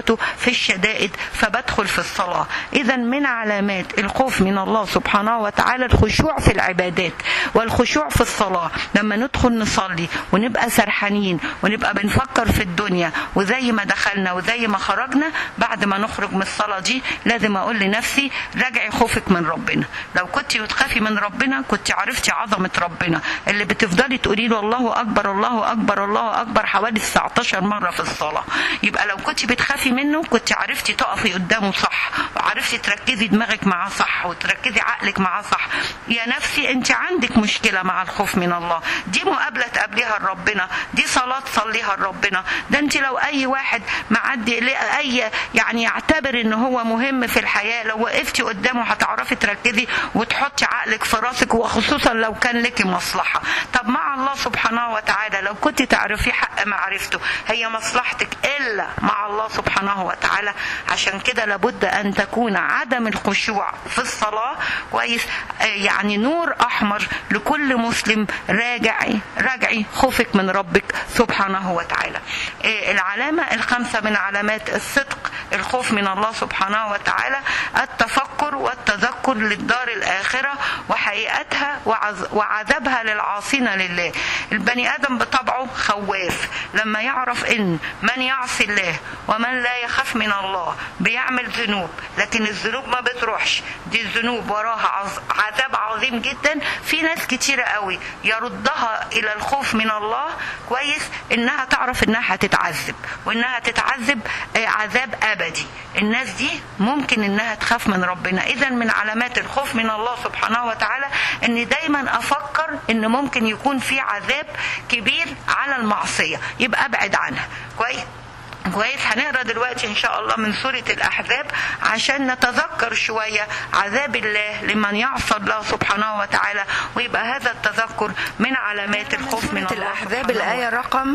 الشدائد فبدخل في الصلاة إذا من علامات الخوف من الله سبحانه وتعالى الخشوع في العبادات والخشوع في الصلاة لما ندخل نصلي ونبقى سرحانين ونبقى بنفكر في الدنيا وزي ما دخلنا وزي ما خرجنا بعد ما نخرج من الصلاة دي لازم أقول لنفسي راجعي خوفك من ربنا لو كنت بتخافي من ربنا كنت عرفتي عظمة ربنا اللي بتفضلي تقولي له الله أكبر الله أكبر الله أكبر حوالي 19 مرة في الصلاة يبقى لو كنت بتخافي منه كنت عرفتي تقفي قدامه صح وعرفتي تركزي دماغك معاه صح وتركزي عقلك معاه صح يا نفسي انت عندك مشكلة مع الخوف من الله دي مقابلة تقابليها لربنا دي صلاة تصليها لربنا ده انت لو اي واحد معدي اي يعني يعتبر ان هو مهم في الحياة لو وقفتي قدامه هتعرفي تركزي وتحطي عقلك في راسك وخصوصا لو كان لك مصلحة طب مع الله سبحانه وتعالى لو كنت تعرفي حق معرفته هي مصلحتك الا مع الله سبحانه وتعالى عشان كده لابد ان تكون عدم الخشوع في الصلاة كويس يعني نور احمر لكل مسلم راجعي راجعي خوفك من ربك سبحانه وتعالى العلامة الخامسة من علامات الصدق الخوف من الله سبحانه وتعالى التفكر والتذكر للدار الآخرة وحقيقتها وعذابها للعاصين لله البني آدم بطبعه خواف لما يعرف إن من يعصي الله ومن لا يخاف من الله بيعمل ذنوب لكن الذنوب ما بتروحش دي الذنوب وراها عذاب عظيم جدا في ناس كتيرة قوي يردها إلى الخوف من الله كويس إنها تعرف إنها هتتعذب وإنها تتعذب عذاب أبدي الناس دي ممكن إنها تخاف من ربنا إذا من علامات الخوف من الله سبحانه وتعالى إن دايما أفكر إن ممكن يكون في عذاب كبير على المعصية يبقى أبعد عنها كويس كويس هنقرا دلوقتي ان شاء الله من سوره الاحزاب عشان نتذكر شويه عذاب الله لمن يعصى الله سبحانه وتعالى ويبقى هذا التذكر من علامات الخوف من الله الاحزاب الايه رقم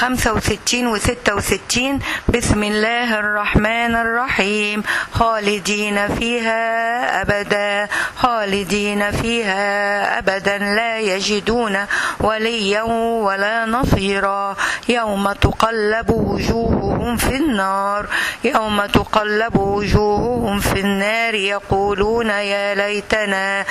65 و 66 بسم الله الرحمن الرحيم خالدين فيها ابدا خالدين فيها ابدا لا يجدون وليا ولا نصيرا يوم تقلب وجوههم وجوههم في النار يوم تقلب وجوههم في النار يقولون يا ليتنا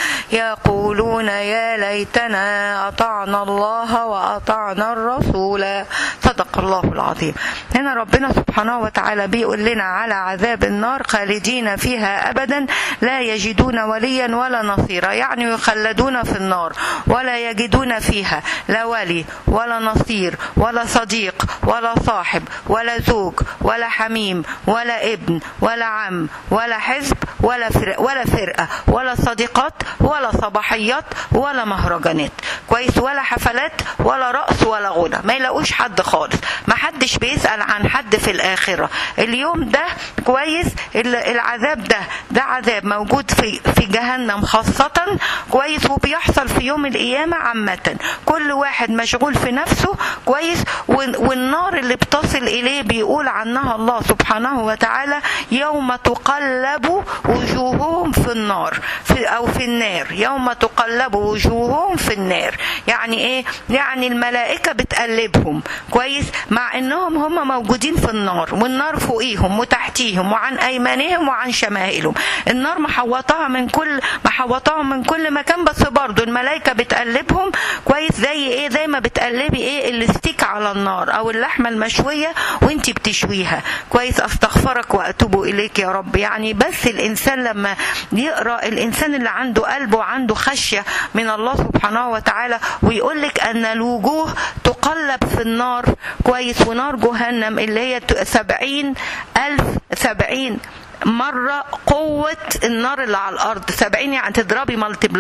يقولون يا ليتنا أطعنا الله وأطعنا الرسول صدق الله العظيم هنا ربنا سبحانه وتعالى بيقول لنا على عذاب النار خالدين فيها أبدا لا يجدون وليا ولا نصيرا يعني يخلدون في النار ولا يجدون فيها لا ولي ولا نصير ولا صديق ولا صاحب ولا زوج ولا حميم ولا ابن ولا عم ولا حزب ولا فرقة ولا فرقة ولا صديقات ولا صباحيات ولا مهرجانات كويس ولا حفلات ولا رقص ولا غنى ما يلاقوش حد خالص ما حدش بيسأل عن حد في الآخرة اليوم ده كويس العذاب ده ده عذاب موجود في في جهنم خاصة كويس وبيحصل في يوم القيامة عامة كل واحد مشغول في نفسه كويس والنار اللي بتصل إليه بيقول عنها الله سبحانه وتعالى يوم تقلب وجوههم في النار في أو في النار يوم تقلب وجوههم في النار يعني إيه يعني الملائكة بتقلبهم كويس مع إنهم هم موجودين في النار والنار فوقيهم وتحتيهم وعن أيمانهم وعن شمائلهم النار محوطاها من كل محوطاهم من كل مكان بس برضه الملائكة بتقلبهم كويس زي إيه زي ما بتقلبي إيه الاستيك على النار أو اللحمة المشوية وانت بتشويها كويس استغفرك واتوب اليك يا رب يعني بس الانسان لما يقرا الانسان اللي عنده قلب وعنده خشيه من الله سبحانه وتعالى ويقول لك ان الوجوه تقلب في النار كويس ونار جهنم اللي هي سبعين ألف سبعين مرة قوة النار اللي على الأرض 70 يعني تضربي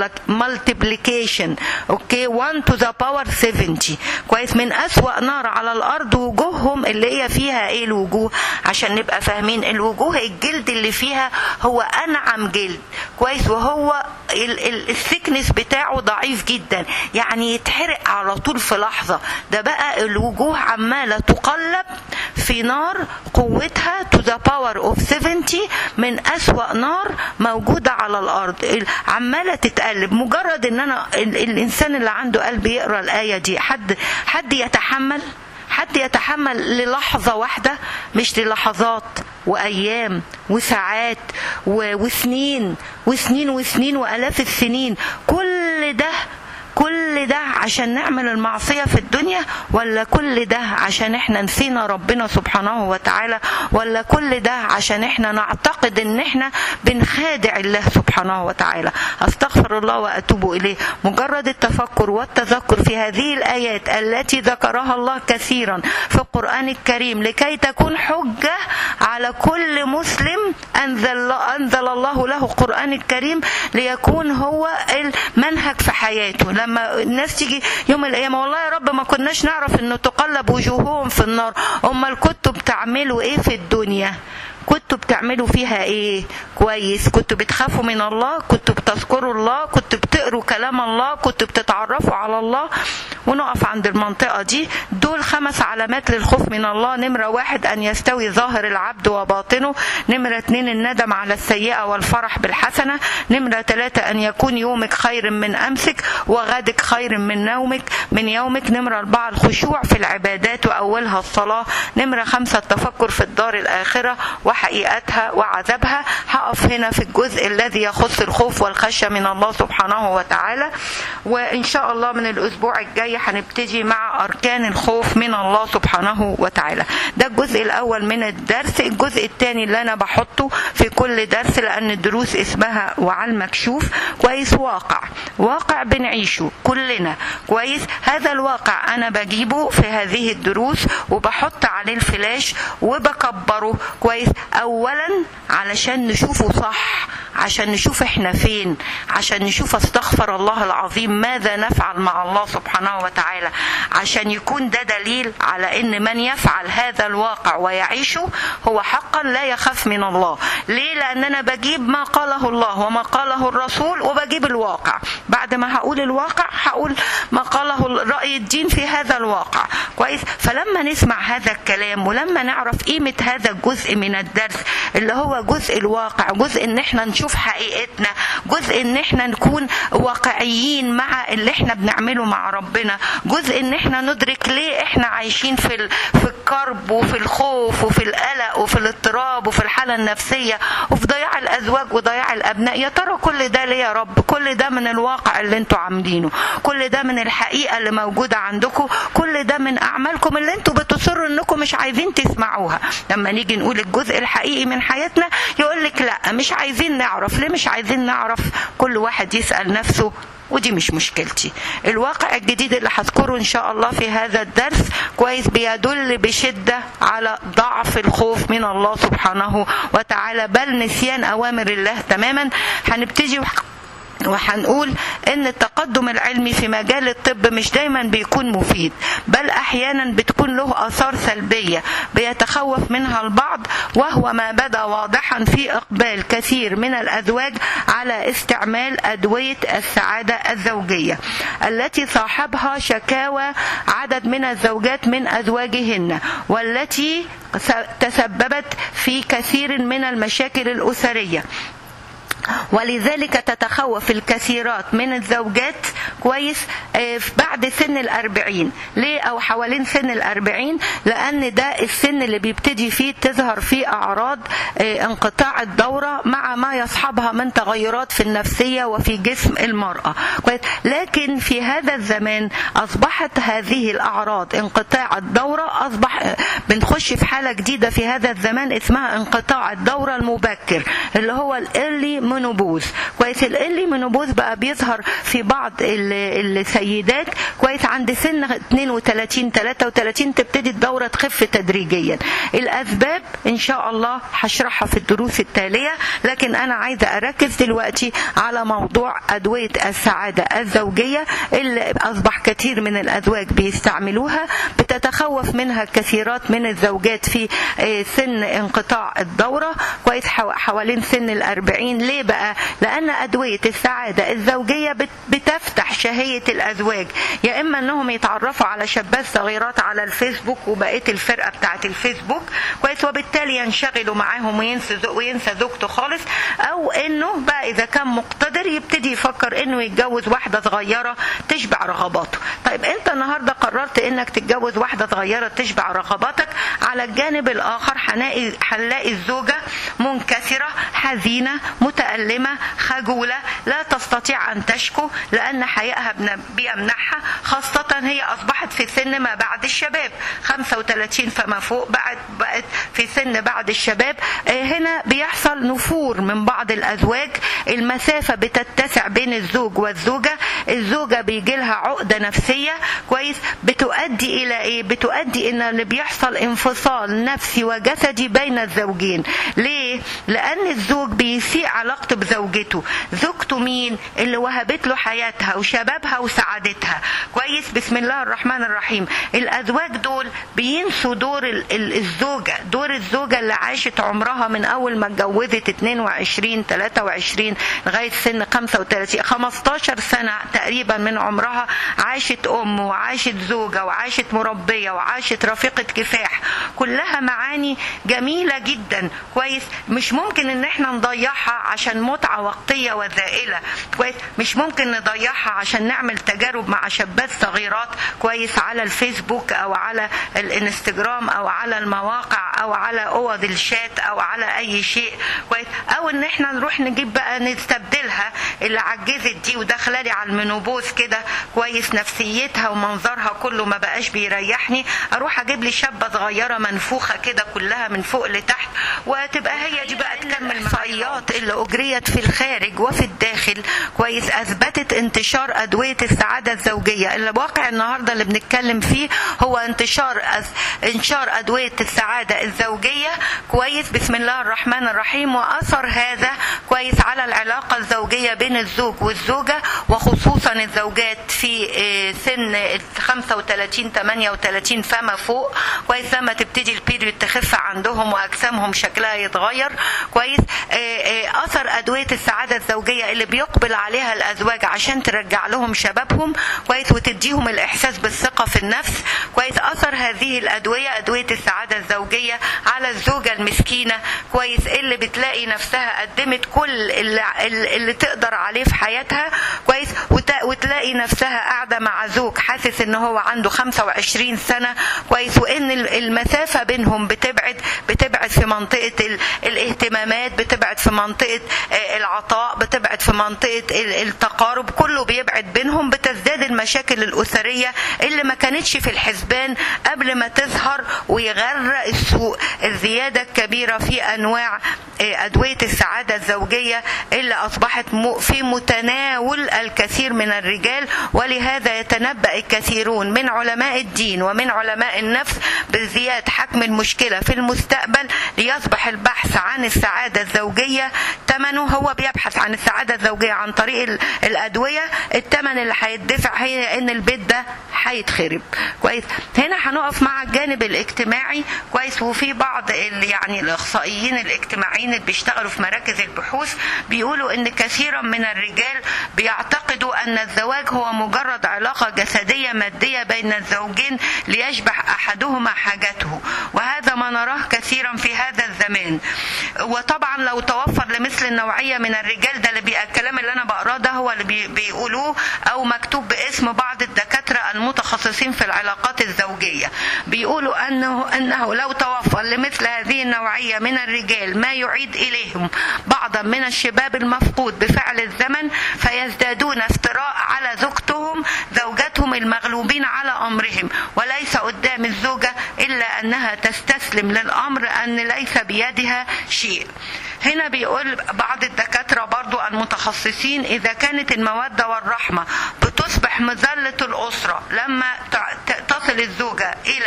مالتيبليكيشن أوكي 1 to the power 70 كويس من أسوأ نار على الأرض وجوههم اللي هي فيها إيه الوجوه عشان نبقى فاهمين الوجوه الجلد اللي فيها هو أنعم جلد كويس وهو الثيكنس بتاعه ضعيف جدا يعني يتحرق على طول في لحظة ده بقى الوجوه عمالة تقلب في نار قوتها to the power of 70 من أسوأ نار موجودة على الأرض عمالة تتقلب مجرد إن أنا الإنسان اللي عنده قلب يقرأ الآية دي حد حد يتحمل حد يتحمل للحظة واحدة مش للحظات وأيام وساعات وسنين وسنين وسنين وآلاف السنين كل ده كل ده عشان نعمل المعصية في الدنيا ولا كل ده عشان احنا نسينا ربنا سبحانه وتعالى ولا كل ده عشان احنا نعتقد ان احنا بنخادع الله سبحانه وتعالى استغفر الله واتوب اليه مجرد التفكر والتذكر في هذه الايات التي ذكرها الله كثيرا في القرآن الكريم لكي تكون حجة على كل مسلم انزل انزل الله له القرآن الكريم ليكون هو المنهج في حياته لما الناس تيجي يوم القيامه والله يا رب ما كناش نعرف انه تقلب وجوههم في النار امال كنتوا بتعملوا ايه في الدنيا كنتوا بتعملوا فيها ايه كويس كنتوا بتخافوا من الله كنتوا بتذكروا الله كنتوا بتقروا كلام الله كنتوا بتتعرفوا على الله ونقف عند المنطقة دي دول خمس علامات للخوف من الله نمرة واحد أن يستوي ظاهر العبد وباطنه نمرة اتنين الندم على السيئة والفرح بالحسنة نمرة ثلاثة أن يكون يومك خير من أمسك وغدك خير من نومك من يومك نمرة أربعة الخشوع في العبادات وأولها الصلاة نمرة خمسة التفكر في الدار الآخرة وحقيقتها وعذابها هقف هنا في الجزء الذي يخص الخوف والخشية من الله سبحانه وتعالى وإن شاء الله من الأسبوع الجاي هنبتدي مع أركان الخوف من الله سبحانه وتعالى ده الجزء الأول من الدرس الجزء الثاني اللي أنا بحطه في كل درس لأن الدروس اسمها وعلى المكشوف كويس واقع واقع بنعيشه كلنا كويس هذا الواقع أنا بجيبه في هذه الدروس وبحط عليه الفلاش وبكبره كويس أولا علشان نشوفه صح عشان نشوف احنا فين عشان نشوف استغفر الله العظيم ماذا نفعل مع الله سبحانه وتعالى عشان يكون ده دليل على ان من يفعل هذا الواقع ويعيشه هو حقا لا يخاف من الله ليه لان انا بجيب ما قاله الله وما قاله الرسول وبجيب الواقع بعد ما هقول الواقع هقول ما قاله رأي الدين في هذا الواقع كويس فلما نسمع هذا الكلام ولما نعرف قيمة هذا الجزء من الدرس اللي هو جزء الواقع جزء ان احنا نشوف حقيقتنا جزء ان احنا نكون واقعيين مع اللي احنا بنعمله مع ربنا جزء ان احنا ندرك ليه احنا عايشين في ال... في الكرب وفي الخوف وفي القلق وفي الاضطراب وفي الحالة النفسية وفي ضياع الازواج وضياع الابناء يا ترى كل ده ليه يا رب كل ده من الواقع اللي انتوا عاملينه كل ده من الحقيقة اللي موجودة عندكم كل ده من اعمالكم اللي انتوا بتصروا انكم مش عايزين تسمعوها لما نيجي نقول الجزء الحقيقي من حياتنا يقول لك لا مش عايزين نعرف ليه مش عايزين نعرف كل واحد يسأل نفسه ودي مش مشكلتي الواقع الجديد اللي هذكره ان شاء الله في هذا الدرس كويس بيدل بشدة على ضعف الخوف من الله سبحانه وتعالى بل نسيان اوامر الله تماما هنبتدي وهنقول ان التقدم العلمي في مجال الطب مش دايما بيكون مفيد بل احيانا بتكون له اثار سلبيه بيتخوف منها البعض وهو ما بدا واضحا في اقبال كثير من الازواج على استعمال ادويه السعاده الزوجيه التي صاحبها شكاوى عدد من الزوجات من ازواجهن والتي تسببت في كثير من المشاكل الاسريه ولذلك تتخوف الكثيرات من الزوجات كويس بعد سن الأربعين ليه أو حوالين سن الأربعين لأن ده السن اللي بيبتدي فيه تظهر فيه أعراض انقطاع الدورة مع ما يصحبها من تغيرات في النفسية وفي جسم المرأة كويس لكن في هذا الزمان أصبحت هذه الأعراض انقطاع الدورة أصبح بنخش في حالة جديدة في هذا الزمان اسمها انقطاع الدورة المبكر اللي هو الإرلي منوبوز كويس الإرلي منوبوز بقى بيظهر في بعض السيدات كويس عند سن 32 33 تبتدي الدورة تخف تدريجيا الأسباب إن شاء الله هشرحها في الدروس التالية لكن أنا عايزة أركز دلوقتي على موضوع أدوية السعادة الزوجية اللي أصبح كثير من الأزواج بيستعملوها بتتخوف منها كثيرات من الزوجات في سن انقطاع الدورة كويس حوالين سن الأربعين ليه ليه بقى لان ادويه السعاده الزوجيه بت- بتفتح شهيه الازواج يا اما انهم يتعرفوا على شابات صغيرات على الفيسبوك وبقيه الفرقه بتاعه الفيسبوك كويس وبالتالي ينشغلوا معاهم وينسى زو- وينسى زوجته خالص او انه بقى اذا كان مقتدر يبتدي يفكر انه يتجوز واحده صغيره تشبع رغباته طيب انت النهارده قررت انك تتجوز واحده صغيره تشبع رغباتك على الجانب الاخر هنلاقي هنلاقي الزوجه منكسره حزينه متالمه خجوله لا تستطيع ان تشكو لان حيائها بن- بيمنعها خاصه هي اصبحت في سن ما بعد الشباب 35 فما فوق بقت بقت في سن بعد الشباب آه، هنا بيحصل نفور من بعض الازواج المسافه بتتسع بين الزوج والزوجه الزوجه بيجي لها عقده نفسيه كويس بتؤدي الى ايه بتؤدي ان اللي بيحصل انفصال نفسي وجسدي بين الزوجين ليه لان الزوج بيسيء علاقته بزوجته زوجته مين اللي وهبت له حياتها وشبابها وسعادتها كويس بسم الله الرحمن الرحيم الازواج دول بينسوا دور ال- ال- الزوجه دور الزوجه اللي عاشت عمرها من اول ما اتجوزت 22 23 لغايه سن 35 15 سنه تقريبا من عمرها عاشت ام وعاشت زوجه وعاشت مربيه وعاشت رفيقه كفاح كلها معاني جميله جدا كويس مش ممكن ان احنا نضيعها عشان متعه وقتيه وزائله كويس مش ممكن نضيعها عشان نعمل تجارب مع شابات صغيرات كويس على الفيسبوك او على الانستجرام او على المواقع او على اوض الشات او على اي شيء كويس او ان احنا نروح نجيب بقى نستبدلها اللي عجزت دي وداخله لي على المينوبوز كده كويس نفسيتها ومنظرها كله ما بقاش بيريحني اروح اجيب لي شابه صغيره منفوخه كده كلها من فوق لتحت وتبقى هي دي بقى تكمل الاحصائيات اللي اجريت في الخارج وفي الداخل كويس اثبتت انتشار ادويه السعاده الزوجيه الواقع النهارده اللي بنتكلم فيه هو انتشار أز... انشار ادويه السعاده الزوجيه كويس بسم الله الرحمن الرحيم واثر هذا كويس على العلاقه الزوجيه بين الزوج والزوجه وخصوصا الزوجات في آه، سن ال 35 38 فما فوق كويس لما تبتدي البيريود تخف عندهم واجسامهم شكلها يتغير كويس آه، آه، اثر ادويه السعاده الزوجيه اللي بيقبل عليها الازواج عشان ترجع لهم شبابهم كويس وتديهم الاحساس بالثقه في النفس كويس اثر هذه الادويه ادويه السعاده الزوجيه على الزوجه المسكينه كويس اللي بتلاقي نفسها قدمت كل اللي, اللي تقدر عليه في حياتها كويس وت- وتلاقي نفسها قاعده مع زوج حاسس ان هو عنده 25 سنه كويس وان ال- المسافه بينهم بتبعد بتبعد في منطقه ال- الاهتمامات بتبعد في منطقه آه، العطاء بتبعد في منطقه ال- التقارب كله بيبعد بينهم بتزداد المشاكل الاسريه اللي ما كانتش في الحسبان قبل ما تظهر ويغرق السوق الزياده الكبيره في انواع آه، ادويه السعاده الزوجيه اللي اصبحت م- في متناول الكثير من الرجال ولهذا يتنبأ الكثيرون من علماء الدين ومن علماء النفس بازدياد حجم المشكله في المستقبل ليصبح البحث عن السعاده الزوجيه ثمنه هو بيبحث عن السعاده الزوجيه عن طريق ال- الادويه الثمن اللي هيدفع هي ان البيت ده هيتخرب كويس هنا هنقف مع الجانب الاجتماعي كويس وفي بعض ال- يعني الاخصائيين الاجتماعيين اللي بيشتغلوا في مراكز البحوث بيقولوا ان كثيرا من الرجال بيعتقدوا ان الزواج هو مجرد علاقه جسديه ماديه بين الزوجين ليشبع احدهما حاجته وهذا ما نراه كثيرا في هذا الزمان وطبعا لو توفر لمثل النوعيه من الرجال ده اللي بي... الكلام اللي انا بقراه ده هو اللي بي... بيقولوه او مكتوب باسم بعض الدكاتره المتخصصين في العلاقات الزوجيه بيقولوا انه انه لو توفر لمثل هذه النوعيه من الرجال ما يعيد اليهم بعضا من الشباب المفقود بفعل الزمن فيزدادون افتراء على زوجتهم زوجاتهم المغلوبين على امرهم وليس قدام الزوجه الا انها تستسلم للامر ان ليس بيدها شيء هنا بيقول بعض الدكاترة برضو المتخصصين إذا كانت المودة والرحمة بتصبح مذلة الأسرة لما تع- ت- تصل الزوجة إلى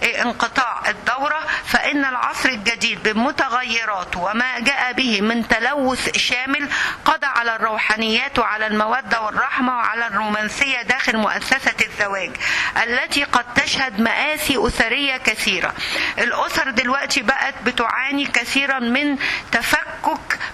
انقطاع الدورة فإن العصر الجديد بمتغيراته وما جاء به من تلوث شامل قضى على الروحانيات وعلى المودة والرحمة وعلى الرومانسية داخل مؤسسة الزواج التي قد تشهد مآسي أسرية كثيرة الأسر دلوقتي بقت بتعاني كثيرا من تفكك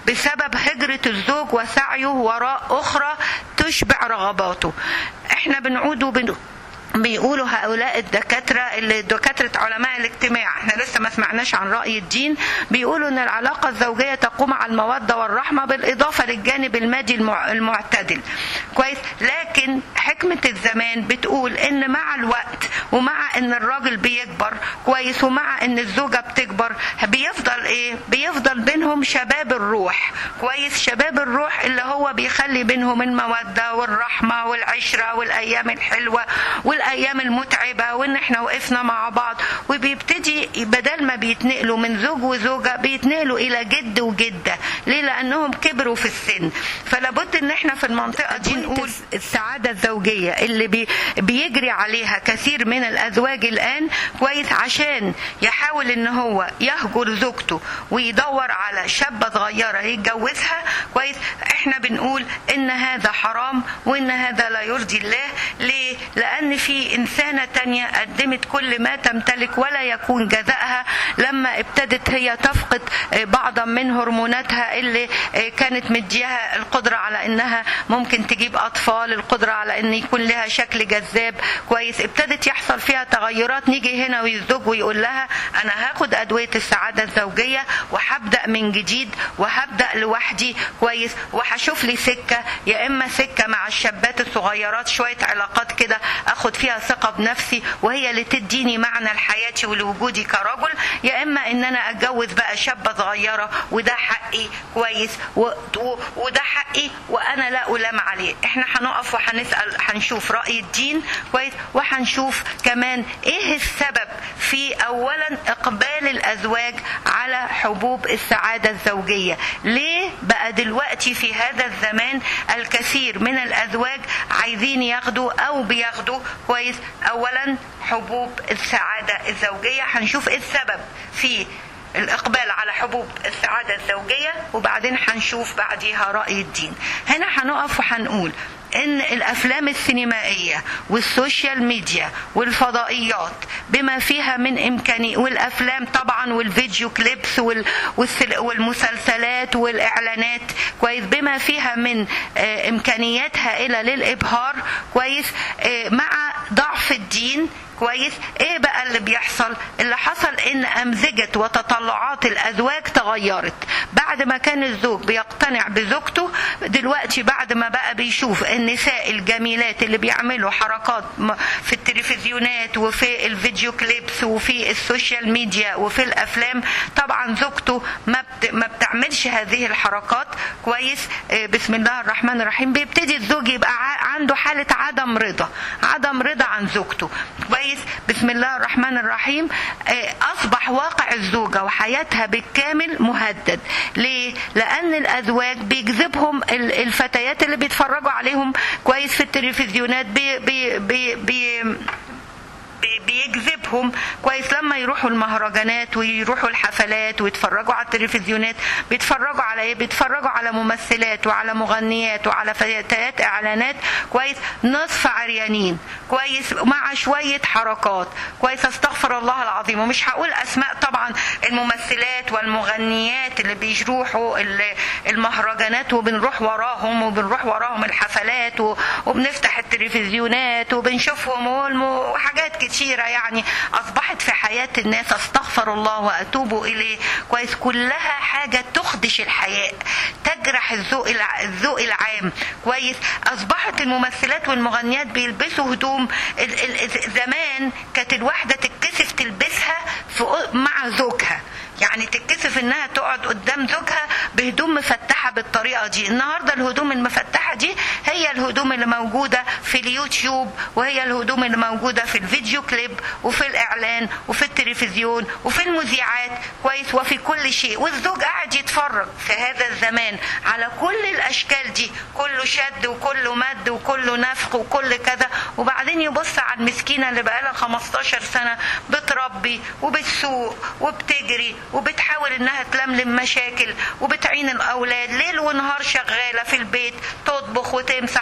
بسبب هجرة الزوج وسعيه وراء أخرى تشبع رغباته احنا بنعود وبن بيقولوا هؤلاء الدكاترة اللي دكاترة علماء الاجتماع احنا لسه ما سمعناش عن رأي الدين بيقولوا ان العلاقة الزوجية تقوم على المودة والرحمة بالإضافة للجانب المادي المع- المعتدل كويس لكن حكمة الزمان بتقول ان مع الوقت ومع ان الراجل بيكبر كويس ومع ان الزوجة بتكبر بيفضل ايه بيفضل بينهم شباب الروح كويس شباب الروح اللي هو بيخلي بينهم المودة والرحمة والعشرة والأيام الحلوة والايام المتعبه وان احنا وقفنا مع بعض وبيبتدي بدل ما بيتنقلوا من زوج وزوجه بيتنقلوا الى جد وجده ليه لانهم كبروا في السن فلابد ان احنا في المنطقه دي نقول السعاده الزوجيه اللي بي بيجري عليها كثير من الازواج الان كويس عشان يحاول ان هو يهجر زوجته ويدور على شابه صغيره يتجوزها كويس احنا بنقول ان هذا حرام وان هذا لا يرضي الله ليه لان في انسانه تانية قدمت كل ما تمتلك ولا يكون جزائها لما ابتدت هي تفقد بعضا من هرموناتها اللي كانت مديها القدره على انها ممكن تجيب اطفال القدره على ان يكون لها شكل جذاب كويس ابتدت يحصل فيها تغيرات نيجي هنا ويزوج ويقول لها انا هاخد ادويه السعاده الزوجيه وهبدا من جديد وهبدا لوحدي كويس وهشوف لي سكه يا اما سكه مع الشابات الصغيرات شويه علاقات كده اخد فيها ثقه بنفسي وهي اللي تديني معنى لحياتي ولوجودي كرجل يا اما ان انا اتجوز بقى شابه صغيره وده حقي كويس و... و... وده حقي وانا لا الام عليه احنا هنقف وهنسال هنشوف راي الدين كويس وهنشوف كمان ايه السبب في اولا اقبال الازواج على حبوب السعاده الزوجيه ليه بقى دلوقتي في هذا الزمان الكثير من الازواج عايزين ياخدوا او بياخدوا كويس اولا حبوب السعاده الزوجيه هنشوف ايه السبب في الإقبال على حبوب السعادة الزوجية وبعدين هنشوف بعديها رأي الدين هنا هنقف وهنقول ان الافلام السينمائيه والسوشيال ميديا والفضائيات بما فيها من امكاني والافلام طبعا والفيديو كليبس وال... والسل... والمسلسلات والاعلانات كويس بما فيها من آه امكانيات هائله للابهار كويس آه مع ضعف الدين كويس ايه بقى اللي بيحصل اللي حصل ان امزجه وتطلعات الازواج تغيرت بعد ما كان الزوج بيقتنع بزوجته دلوقتي بعد ما بقى بيشوف النساء الجميلات اللي بيعملوا حركات في التلفزيونات وفي الفيديو كليبس وفي السوشيال ميديا وفي الافلام طبعا زوجته ما ما بتعملش هذه الحركات كويس بسم الله الرحمن الرحيم بيبتدي الزوج يبقى عنده حاله عدم رضا عدم رضا عن زوجته كويس بسم الله الرحمن الرحيم اصبح واقع الزوجه وحياتها بالكامل مهدد ليه لان الازواج بيجذبهم الفتيات اللي بيتفرجوا عليهم كويس في التلفزيونات بي بي بي, بي بيجذبهم كويس لما يروحوا المهرجانات ويروحوا الحفلات ويتفرجوا على التلفزيونات بيتفرجوا على ايه بيتفرجوا على ممثلات وعلى مغنيات وعلى فتيات اعلانات كويس نصف عريانين كويس مع شويه حركات كويس استغفر الله العظيم ومش هقول اسماء طبعا الممثلات والمغنيات اللي بيروحوا المهرجانات وبنروح وراهم وبنروح وراهم الحفلات وبنفتح التلفزيونات وبنشوفهم وحاجات كتير كثيرة يعني أصبحت في حياة الناس أستغفر الله وأتوب إليه كويس كلها حاجة تخدش الحياء تجرح الذوق الذوق العام كويس أصبحت الممثلات والمغنيات بيلبسوا هدوم زمان كانت الواحدة تتكسف تلبسها مع زوجها يعني تتكسف انها تقعد قدام زوجها بهدوم مفتحه بالطريقه دي النهارده الهدوم المفتحه دي هي الهدوم اللي موجوده في اليوتيوب وهي الهدوم اللي موجوده في الفيديو كليب وفي الاعلان وفي التلفزيون وفي المذيعات كويس وفي كل شيء والزوج قاعد يتفرج في هذا الزمان على كل الاشكال دي كله شد وكله مد وكله نفخ وكل كذا وبعدين يبص على المسكينه اللي بقالها 15 سنه بتربي وبتسوق وبتجري وبتحاول انها تلملم مشاكل وبتعين الاولاد ليل ونهار شغاله في البيت تطبخ وتمسح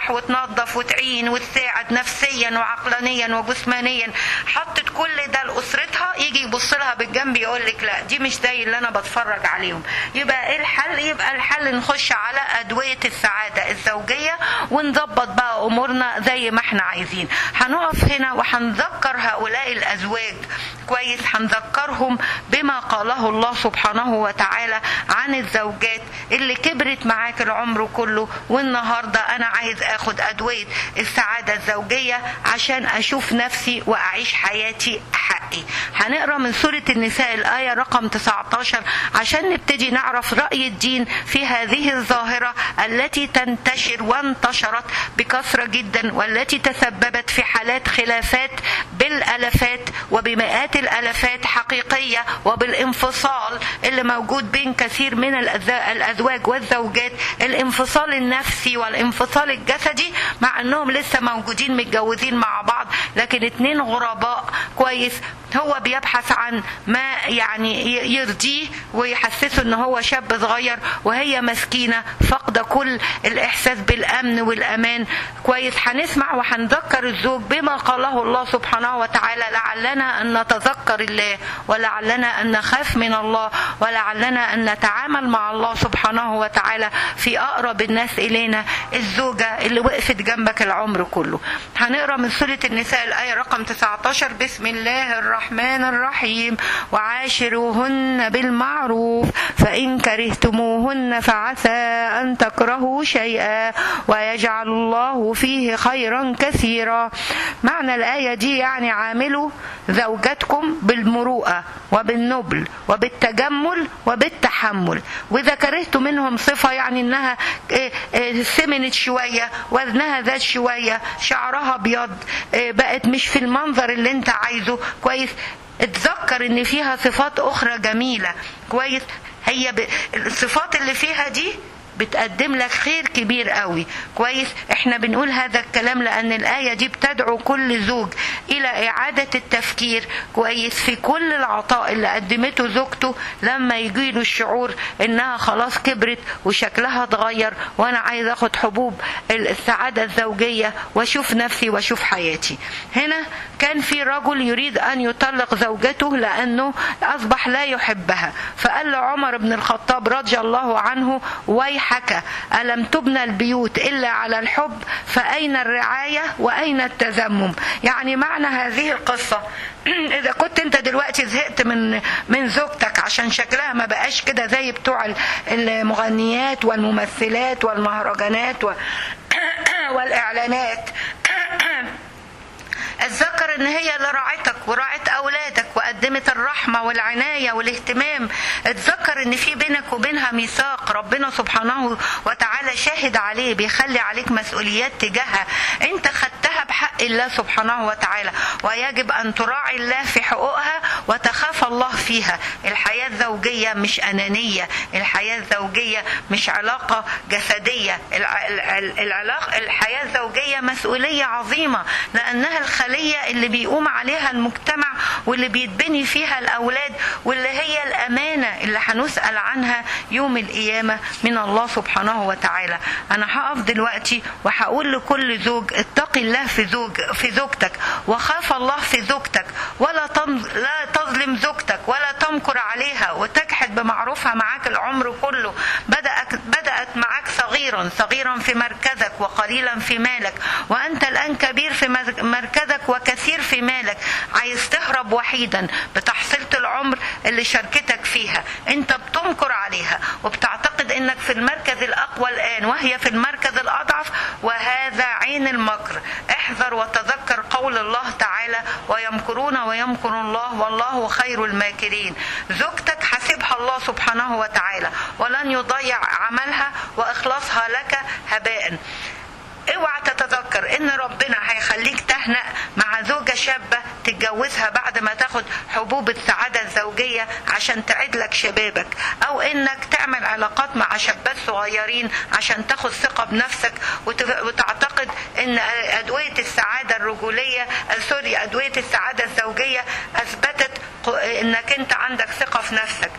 وتصلح وتنظف وتعين وتساعد نفسيا وعقلانيا وجسمانيا حطت كل ده لاسرتها يجي يبص لها بالجنب يقول لك لا دي مش زي اللي انا بتفرج عليهم يبقى ايه الحل يبقى الحل نخش على ادويه السعاده الزوجيه ونظبط بقى امورنا زي ما احنا عايزين هنقف هنا وهنذكر هؤلاء الازواج كويس هنذكرهم بما قاله الله سبحانه وتعالى عن الزوجات اللي كبرت معاك العمر كله والنهارده انا عايز اخد ادويه السعاده الزوجيه عشان اشوف نفسي واعيش حياتي حقي هنقرا من سوره النساء الايه رقم 19 عشان نبتدي نعرف راي الدين في هذه الظاهره التي تنتشر وانتشرت بكثره جدا والتي تسببت في حالات خلافات بالالافات وبمئات الالافات حقيقيه وبالانفصال اللي موجود بين كثير من الازواج والزوجات الانفصال النفسي والانفصال الجسدي مع انهم لسه موجودين متجوزين مع بعض لكن اتنين غرباء كويس هو بيبحث عن ما يعني يرضيه ويحسسه ان هو شاب صغير وهي مسكينه فاقده كل الاحساس بالامن والامان كويس هنسمع وهنذكر الزوج بما قاله الله سبحانه وتعالى لعلنا ان نتذكر الله ولعلنا ان نخاف من الله ولعلنا ان نتعامل مع الله سبحانه وتعالى في اقرب الناس الينا الزوجه اللي وقفت جنبك العمر كله هنقرا من سوره النساء الايه رقم 19 بسم الله الرحمن الرحيم وعاشروهن بالمعروف فان كرهتموهن فعسى ان تكرهوا شيئا ويجعل الله فيه خيرا كثيرا معنى الايه دي يعني عاملوا زوجاتكم بالمروءه وبالنبل وبالتجمل وبالتحمل واذا كرهت منهم صفه يعني انها سمنت شويه وزنها زاد شويه شعرها ابيض بقت مش في المنظر اللي انت عايزه كويس اتذكر ان فيها صفات اخرى جميله كويس هي ب... الصفات اللي فيها دي بتقدم لك خير كبير قوي كويس احنا بنقول هذا الكلام لان الايه دي بتدعو كل زوج الى اعاده التفكير كويس في كل العطاء اللي قدمته زوجته لما يجي له الشعور انها خلاص كبرت وشكلها اتغير وانا عايز اخد حبوب السعاده الزوجيه واشوف نفسي واشوف حياتي هنا كان في رجل يريد ان يطلق زوجته لانه اصبح لا يحبها فقال لعمر بن الخطاب رضي الله عنه ويح حكى ألم تبنى البيوت إلا على الحب فأين الرعاية وأين التذمم يعني معنى هذه القصة إذا كنت أنت دلوقتي زهقت من من زوجتك عشان شكلها ما بقاش كده زي بتوع المغنيات والممثلات والمهرجانات و... والإعلانات اتذكر ان هي اللي راعتك وراعت اولادك وقدمت الرحمه والعنايه والاهتمام اتذكر ان في بينك وبينها ميثاق ربنا سبحانه وتعالى شاهد عليه بيخلي عليك مسؤوليات تجاهها انت خدتها بحق الله سبحانه وتعالى ويجب ان تراعي الله في حقوقها وتخاف الله فيها الحياه الزوجيه مش انانيه الحياه الزوجيه مش علاقه جسديه العلاقه الحياه الزوجيه مسؤوليه عظيمه لانها الخليه اللي بيقوم عليها المجتمع واللي بيتبني فيها الاولاد واللي هي الامانه اللي هنسال عنها يوم القيامه من الله سبحانه وتعالى انا هقف دلوقتي وهقول لكل زوج اتقي الله في زوج في زوجتك وخاف الله في زوجتك ولا لا تظلم زوجتك ولا تمكر عليها وتجحد بمعروفها معاك العمر كله بدأت بدأت معاك صغيرا صغيرا في مركزك وقليلا في مالك وأنت الآن كبير في مركزك وكثير في مالك عايز تهرب وحيدا بتحصيلة العمر اللي شاركتك فيها انت بتمكر عليها وبتعتقد انك في المركز الاقوى الان وهي في المركز الاضعف وهذا عين المكر احذر وتذكر قول الله تعالى ويمكرون ويمكر الله والله خير الماكرين زوجتك حسبها الله سبحانه وتعالى ولن يضيع عملها واخلاصها لك هباء اوعى تتذكر ان ربنا هيخليك تهنأ مع زوجة شابة تتجوزها بعد ما تاخد حبوب السعادة الزوجية عشان تعيد لك شبابك او انك تعمل علاقات مع شابات صغيرين عشان تاخد ثقة بنفسك وتعتقد ان ادوية السعادة الرجولية سوري ادوية السعادة الزوجية اثبتت انك انت عندك ثقة في نفسك خاف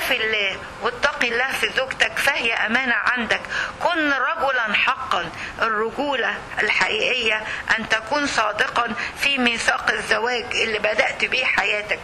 خاف الله واتق الله في زوجتك فهي أمانة عندك كن رجلا حقا الرجولة الحقيقية أن تكون صادقا في ميثاق الزواج اللي بدأت بيه حياتك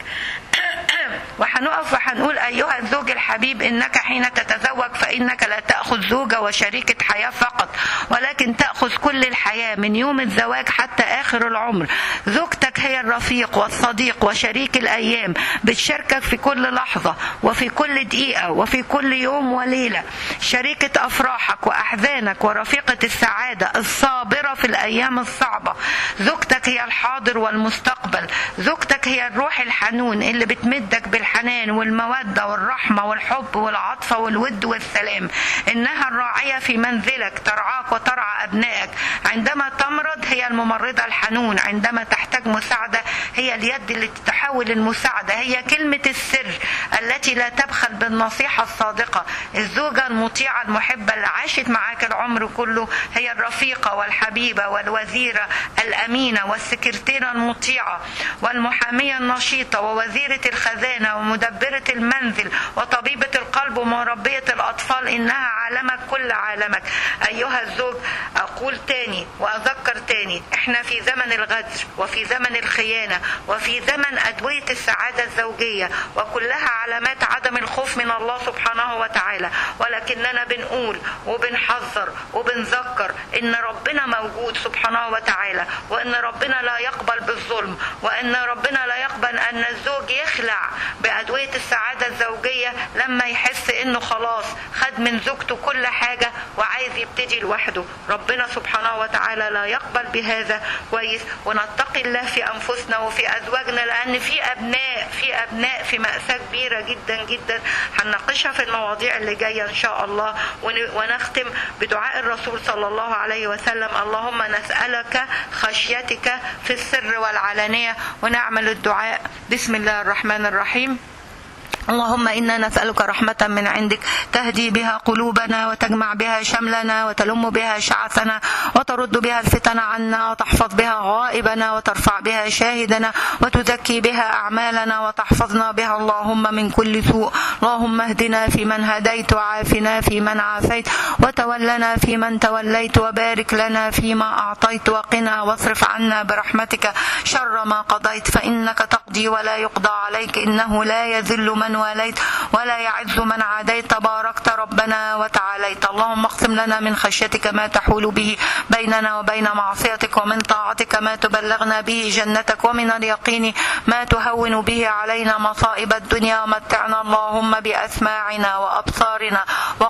وهنقف وهنقول أيها الزوج الحبيب إنك حين تتزوج فإنك لا تأخذ زوجة وشريكة حياة فقط ولكن تأخذ كل الحياة من يوم الزواج حتى آخر العمر زوجتك هي الرفيق والصديق وشريك الأيام بتشاركك في كل لحظة وفي كل دقيقة وفي كل يوم وليلة شريكة أفراحك وأحزانك ورفيقة السعادة الصابرة في الأيام الصعبة زوجتك هي الحاضر والمستقبل زوجتك هي الروح الحنون اللي بتمدك بالحنان والمودة والرحمة والحب والعطف والود والسلام إنها الراعية في منزلك ترعاك وترعى أبنائك عندما تمرض هي الممرضة الحنون عندما تحتاج مساعدة هي اليد اللي تحاول المساعدة هي كلمة السر التي لا تبخل بالنصيحة الصادقة الزوجة المطيعة المحبة اللي عاشت معاك العمر كله هي الرفيقة والحبيبة والوزيرة الأمينة والسكرتيرة المطيعة والمحامية النشيطة ووزيرة الخزانة ومدبرة المنزل وطبيبة القلب ومربية الأطفال إنها عالمك كل عالمك أيها الزوج أقول تاني وأذكر تاني إحنا في زمن الغدر وفي زمن الخيانة وفي زمن أدوية السعادة الزوجية وكلها علامات عدم الخوف من الله سبحانه وتعالى ولكننا بنقول وبنحذر وبنذكر إن ربنا موجود سبحانه وتعالى وإن ربنا لا يقبل بالظلم وإن ربنا لا يقبل أن الزوج يخلع بأدوية السعادة الزوجية لما يحس إنه خلاص خد من زوجته كل حاجة وعايز يبتدي لوحده ربنا سبحانه وتعالى لا يقبل بهذا كويس ونتقي الله في أنفسنا وفي أزواجنا لأن في أبناء في أبناء في مأساة كبيرة جدا جدا هنناقشها في المواضيع اللي جاية إن شاء الله ونختم بدعاء الرسول صلى الله عليه وسلم اللهم نسألك خشيتك في السر والعلانية ونعمل الدعاء بسم الله الرحمن الرحيم اللهم إنا نسألك رحمة من عندك تهدي بها قلوبنا وتجمع بها شملنا وتلم بها شعثنا وترد بها الفتن عنا وتحفظ بها غائبنا وترفع بها شاهدنا وتزكي بها أعمالنا وتحفظنا بها اللهم من كل سوء اللهم اهدنا في من هديت وعافنا في من عافيت وتولنا في من توليت وبارك لنا فيما أعطيت وقنا واصرف عنا برحمتك شر ما قضيت فإنك تقضي ولا يقضى عليك إنه لا يذل من واليت ولا يعز من عاديت تباركت ربنا وتعاليت اللهم اقسم لنا من خشيتك ما تحول به بيننا وبين معصيتك ومن طاعتك ما تبلغنا به جنتك ومن اليقين ما تهون به علينا مصائب الدنيا ومتعنا اللهم بأسماعنا وأبصارنا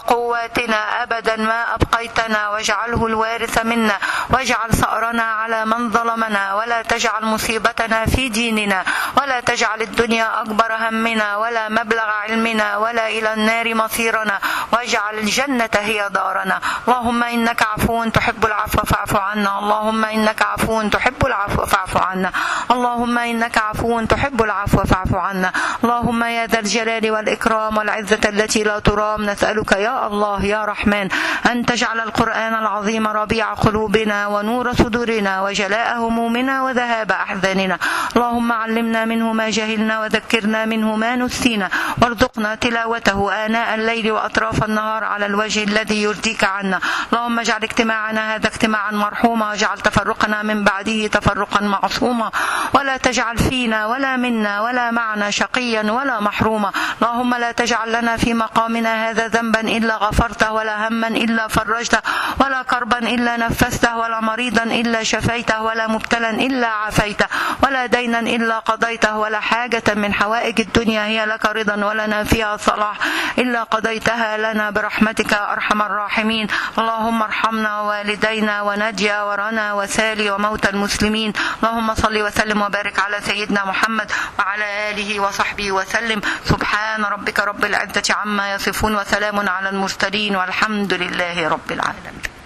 وقواتنا أبدا ما أبقيتنا واجعله الوارث منا واجعل ثأرنا على من ظلمنا ولا تجعل مصيبتنا في ديننا ولا تجعل الدنيا أكبر همنا ولا مبلغ علمنا ولا إلى النار مصيرنا واجعل الجنة هي دارنا اللهم إنك عفو تحب العفو فاعف عنا اللهم إنك عفو تحب العفو فاعف عنا اللهم إنك عفو تحب العفو فاعف عنا اللهم يا ذا الجلال والإكرام والعزة التي لا ترام نسألك يا الله يا رحمن أن تجعل القرآن العظيم ربيع قلوبنا ونور صدورنا وجلاء همومنا وذهاب أحزاننا اللهم علمنا منه ما جهلنا وذكرنا منه ما نسينا وارزقنا تلاوته آناء الليل وأطراف النهار على الوجه الذي يرضيك عنا اللهم اجعل اجتماعنا هذا اجتماعا مرحوما واجعل تفرقنا من بعده تفرقا معصوما ولا تجعل فينا ولا منا ولا معنا شقيا ولا محروما اللهم لا تجعل لنا في مقامنا هذا ذنبا إلا غفرته ولا هما إلا فرجته ولا كربا إلا نفسته ولا مريضا إلا شفيته ولا مبتلا إلا عافيته ولا دينا إلا قضيته ولا حاجة من حوائج الدنيا هي لك رضا ولنا فيها صلاح إلا قضيتها لنا برحمتك يا أرحم الراحمين اللهم ارحمنا ووالدينا ونجيا ورنا وسالي وموتى المسلمين اللهم صل وسلم وبارك على سيدنا محمد وعلى آله وصحبه وسلم سبحان ربك رب العزة عما يصفون وسلام على المرسلين والحمد لله رب العالمين